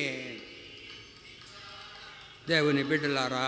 దేవుని బిడ్డలారా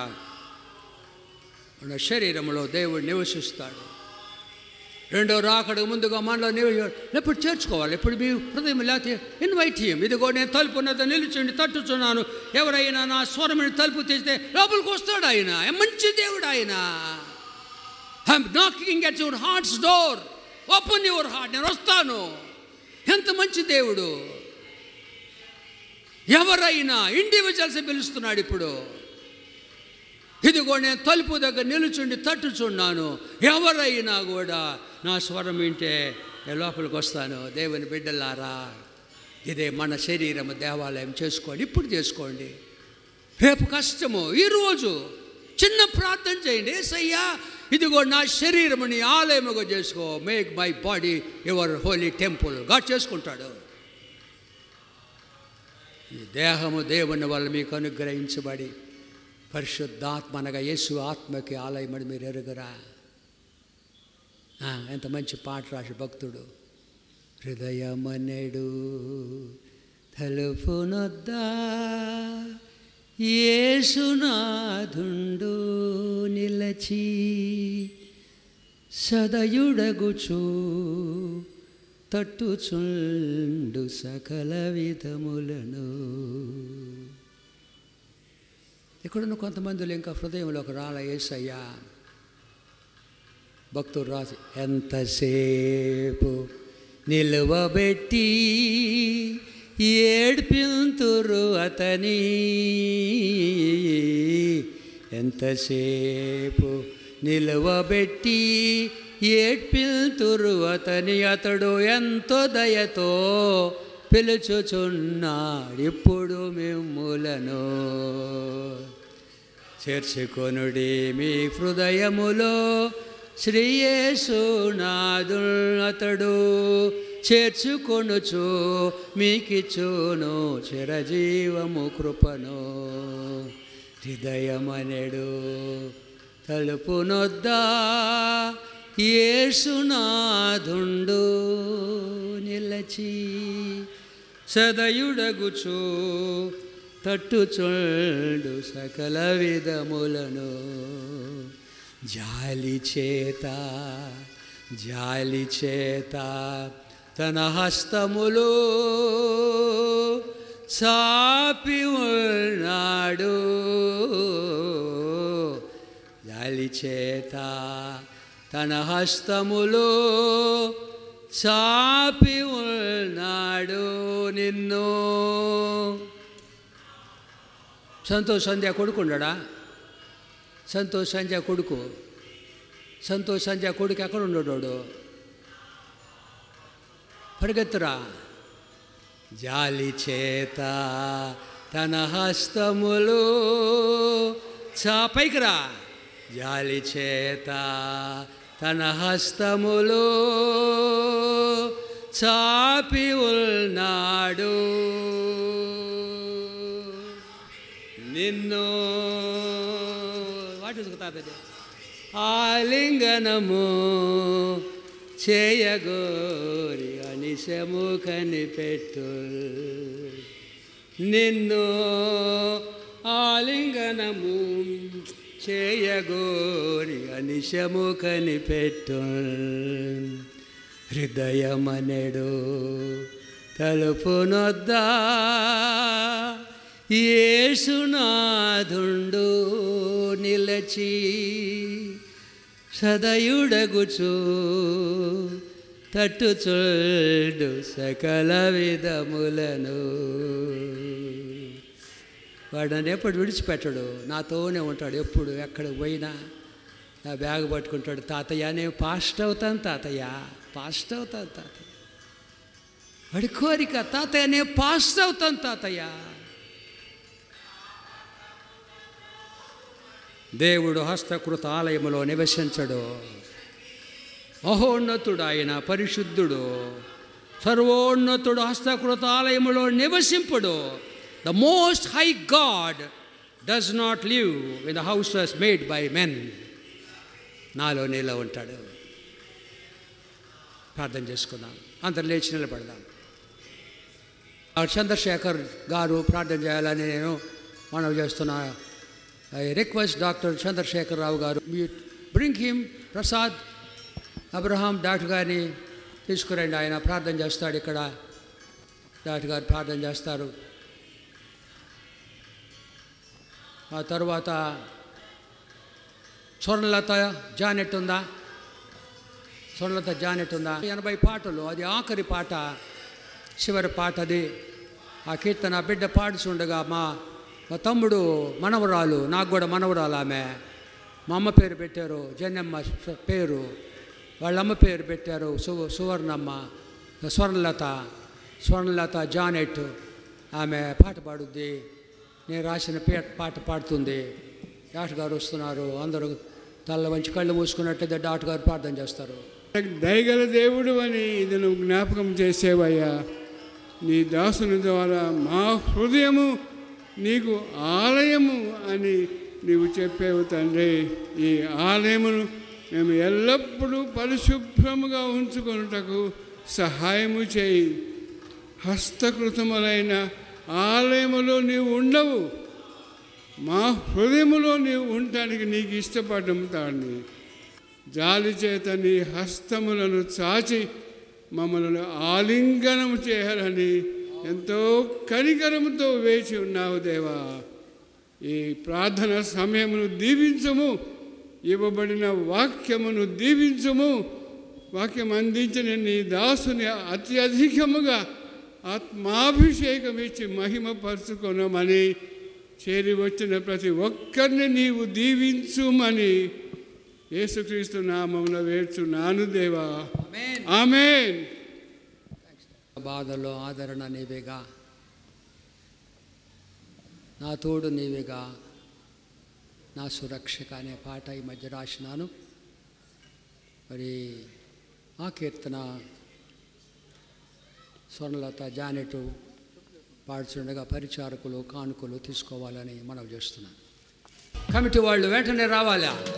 మన శరీరంలో దేవుడు నివసిస్తాడు రెండో రాకడకు ముందుగా మనలో నివసి ఎప్పుడు చేర్చుకోవాలి ఎప్పుడు మీ హృదయం లేకపోతే ఇన్వైట్ చేయం ఇదిగో నేను తలుపు ఉన్నది నిలుచుండి తట్టుచున్నాను ఎవరైనా నా స్వరముని తలుపు తెస్తే లోపలికి వస్తాడు ఆయన మంచి దేవుడు ఆయన I'm knocking at your heart's door open your heart నేను వస్తాను ఎంత మంచి దేవుడు ఎవరైనా ఇండివిజువల్స్ పిలుస్తున్నాడు ఇప్పుడు ఇదిగో నేను తలుపు దగ్గర నిలుచుండి తట్టుచున్నాను ఎవరైనా కూడా నా స్వరం వింటే నేను లోపలికి వస్తాను దేవుని బిడ్డలారా ఇదే మన శరీరం దేవాలయం చేసుకోండి ఇప్పుడు చేసుకోండి రేపు కష్టము ఈరోజు చిన్న ప్రార్థన చేయండి ఏసయ్యా ఇదిగో నా శరీరముని ఆలయముగా చేసుకో make my body your holy temple God చేసుకుంటాడు ఈ దేహము దేవుని వల్ల మీకు అనుగ్రహించబడి పరిశుద్ధాత్మ అనగా యేసు ఆత్మకి ఆలయమని మీరు ఎరుగరా ఆ, ఎంత మంచి పాట రాసి భక్తుడు హృదయమనెడు తలుపునొద్దా యేసునాథుండు నిలచి సదయుడగుచు తట్టుచుండు సకల విధములను ఇక్కడున్న కొంతమందిలో ఇంకా హృదయంలోకి రాల ఏసయ్యా భక్తుడు రాసి ఎంతసేపు నిలువబెట్టి ఏడ్పింతురు అతని ఎంతసేపు నిలువబెట్టి ఏడ్పిల్తురు అతని అతడు ఎంతో దయతో పిలుచుచున్నాడు ఇప్పుడు మిమ్ములను చేర్చుకొనుడి మీ హృదయములో శ్రీయేసునాథు అతడు చేర్చుకొనుచు మీకిచ్చును చిరజీవము కృపను హృదయమనెడు తలుపునొద్దా యేసునాథుండు నిలచి సదయుడగుచు తట్టుచుండు సకల విధములను జాలి చేత జాలి చేత తన హస్తములు చాపి ఉన్నాడు జాలి చేత తన హస్తములు చాపి ఉన్నాడు నిన్ను సంతోష్ సంధ్య కొడుకుండా సంతోష్ సంధ్య కొడుకు సంతోష్ సంధ్య కొడుకు ఎక్కడ ఉండడు పరిగెత్తురా జాలి చేత తన హస్తములు చా పైకి రా జాలి చేత తన హస్తములు చాపి ఉన్నాడు నిన్ను వాటి తాతది ఆలింగనము చేయగోరి అనిశము కనిపెట్టు నిన్ను ఆలింగనము చేయగోరి అనిశము కనిపెట్టు హృదయమనెడు తలుపునొద్దా యేసునాథుండు నిలచి సదయుడగుచు తట్టుచుడు సకల విధములను వాడు నన్ను ఎప్పుడు విడిచిపెట్టడు నాతోనే ఉంటాడు ఎప్పుడు ఎక్కడికి పోయినా నా బ్యాగ్ పట్టుకుంటాడు తాతయ్య నేను పాస్ట్ అవుతాను తాతయ్య పాస్ట్ అవుతాను తాతయ్య వాడి కోరిక తాతయ్య నేను పాస్ట్ అవుతాను తాతయ్య దేవుడు హస్తకృత ఆలయములో నివసించడు మహోన్నతుడు ఆయన పరిశుద్ధుడు సర్వోన్నతుడు హస్తకృత ఆలయములో నివసింపుడు the most high God does not live in the houses made by men నాలో నీలో ఉంటాడు ప్రార్థన చేసుకుందాం అందరు లేచి నిలబడదాం ఆ చంద్రశేఖర్ గారు ప్రార్థన చేయాలని నేను మనవి చేస్తున్నా I request doctor Chandrasekhar Rao గారు మీ bring him Prasad Abraham doctor గారిని తీసుకురండి ఆయన ప్రార్థన చేస్తాడు ఇక్కడ డాక్టర్ గారు ప్రార్థన చేస్తారు ఆ తర్వాత స్వర్ణలత జానెట్ ఉందా స్వర్ణలత జానెట్ ఉందా ఎనభై పాటలు అది ఆఖరి పాట చివరి పాట అది ఆ కీర్తన ఆ బిడ్డ పాడుచుండగా మా మా తమ్ముడు మనవరాలు నాకు కూడా మనవరాలు ఆమె మా అమ్మ పేరు పెట్టారు జనమ్మ స- పేరు వాళ్ళ అమ్మ పేరు పెట్టారు సు సువర్ణమ్మ స్వర్ణలత స్వర్ణలత జానెట్ ఆమె పాట పాడుద్ది నేను రాసిన పే పాట పాడుతుంది డాక్టర్ గారు వస్తున్నారు అందరూ తల్ల వంచి కళ్ళు మూసుకున్నట్లయితే డాక్టర్ గారు ప్రార్థన చేస్తారు దయగల దేవుడు అని ఇది నువ్వు జ్ఞాపకం చేసేవయ్యా నీ దాసుని ద్వారా మా హృదయము నీకు ఆలయము అని నీవు చెప్పేవు తండ్రి ఈ ఆలయమును మేము ఎల్లప్పుడూ పరిశుభ్రముగా ఉంచుకొనుటకు సహాయము చేయి హస్తకృతములైన ఆలయములో నీవు ఉండవు మా హృదయములో నీవు ఉండటానికి నీకు ఇష్టపడడం తాన్ని జాలి చేత నీ హస్తములను చాచి మమ్మల్ని ఆలింగనము చేయాలని ఎంతో కనికరముతో వేచి ఉన్నావు దేవా ఈ ప్రార్థన సమయమును దీవించము ఇవ్వబడిన వాక్యమును దీవించము వాక్యం అందించిన నీ దాసుని అత్యధికముగా ఆత్మాభిషేకం ఇచ్చి మహిమపరుచుకొనమని చేరి వచ్చిన ప్రతి ఒక్కరిని నీవు దీవించుమని యేసుక్రీస్తు నామమున వేర్చున్నాను దేవా ఆమేన్ బాధలో ఆదరణ నీవేగా నా తోడు నీవేగా నా సురక్షక అనే పాట ఈ మధ్య రాసినాను మరి ఆ కీర్తన స్వర్ణలత జానెట్ పాడుచుండగా పరిచారకులు కానుకలు తీసుకోవాలని మనం చేస్తున్నాను కమిటీ వాళ్ళు వెంటనే రావాలా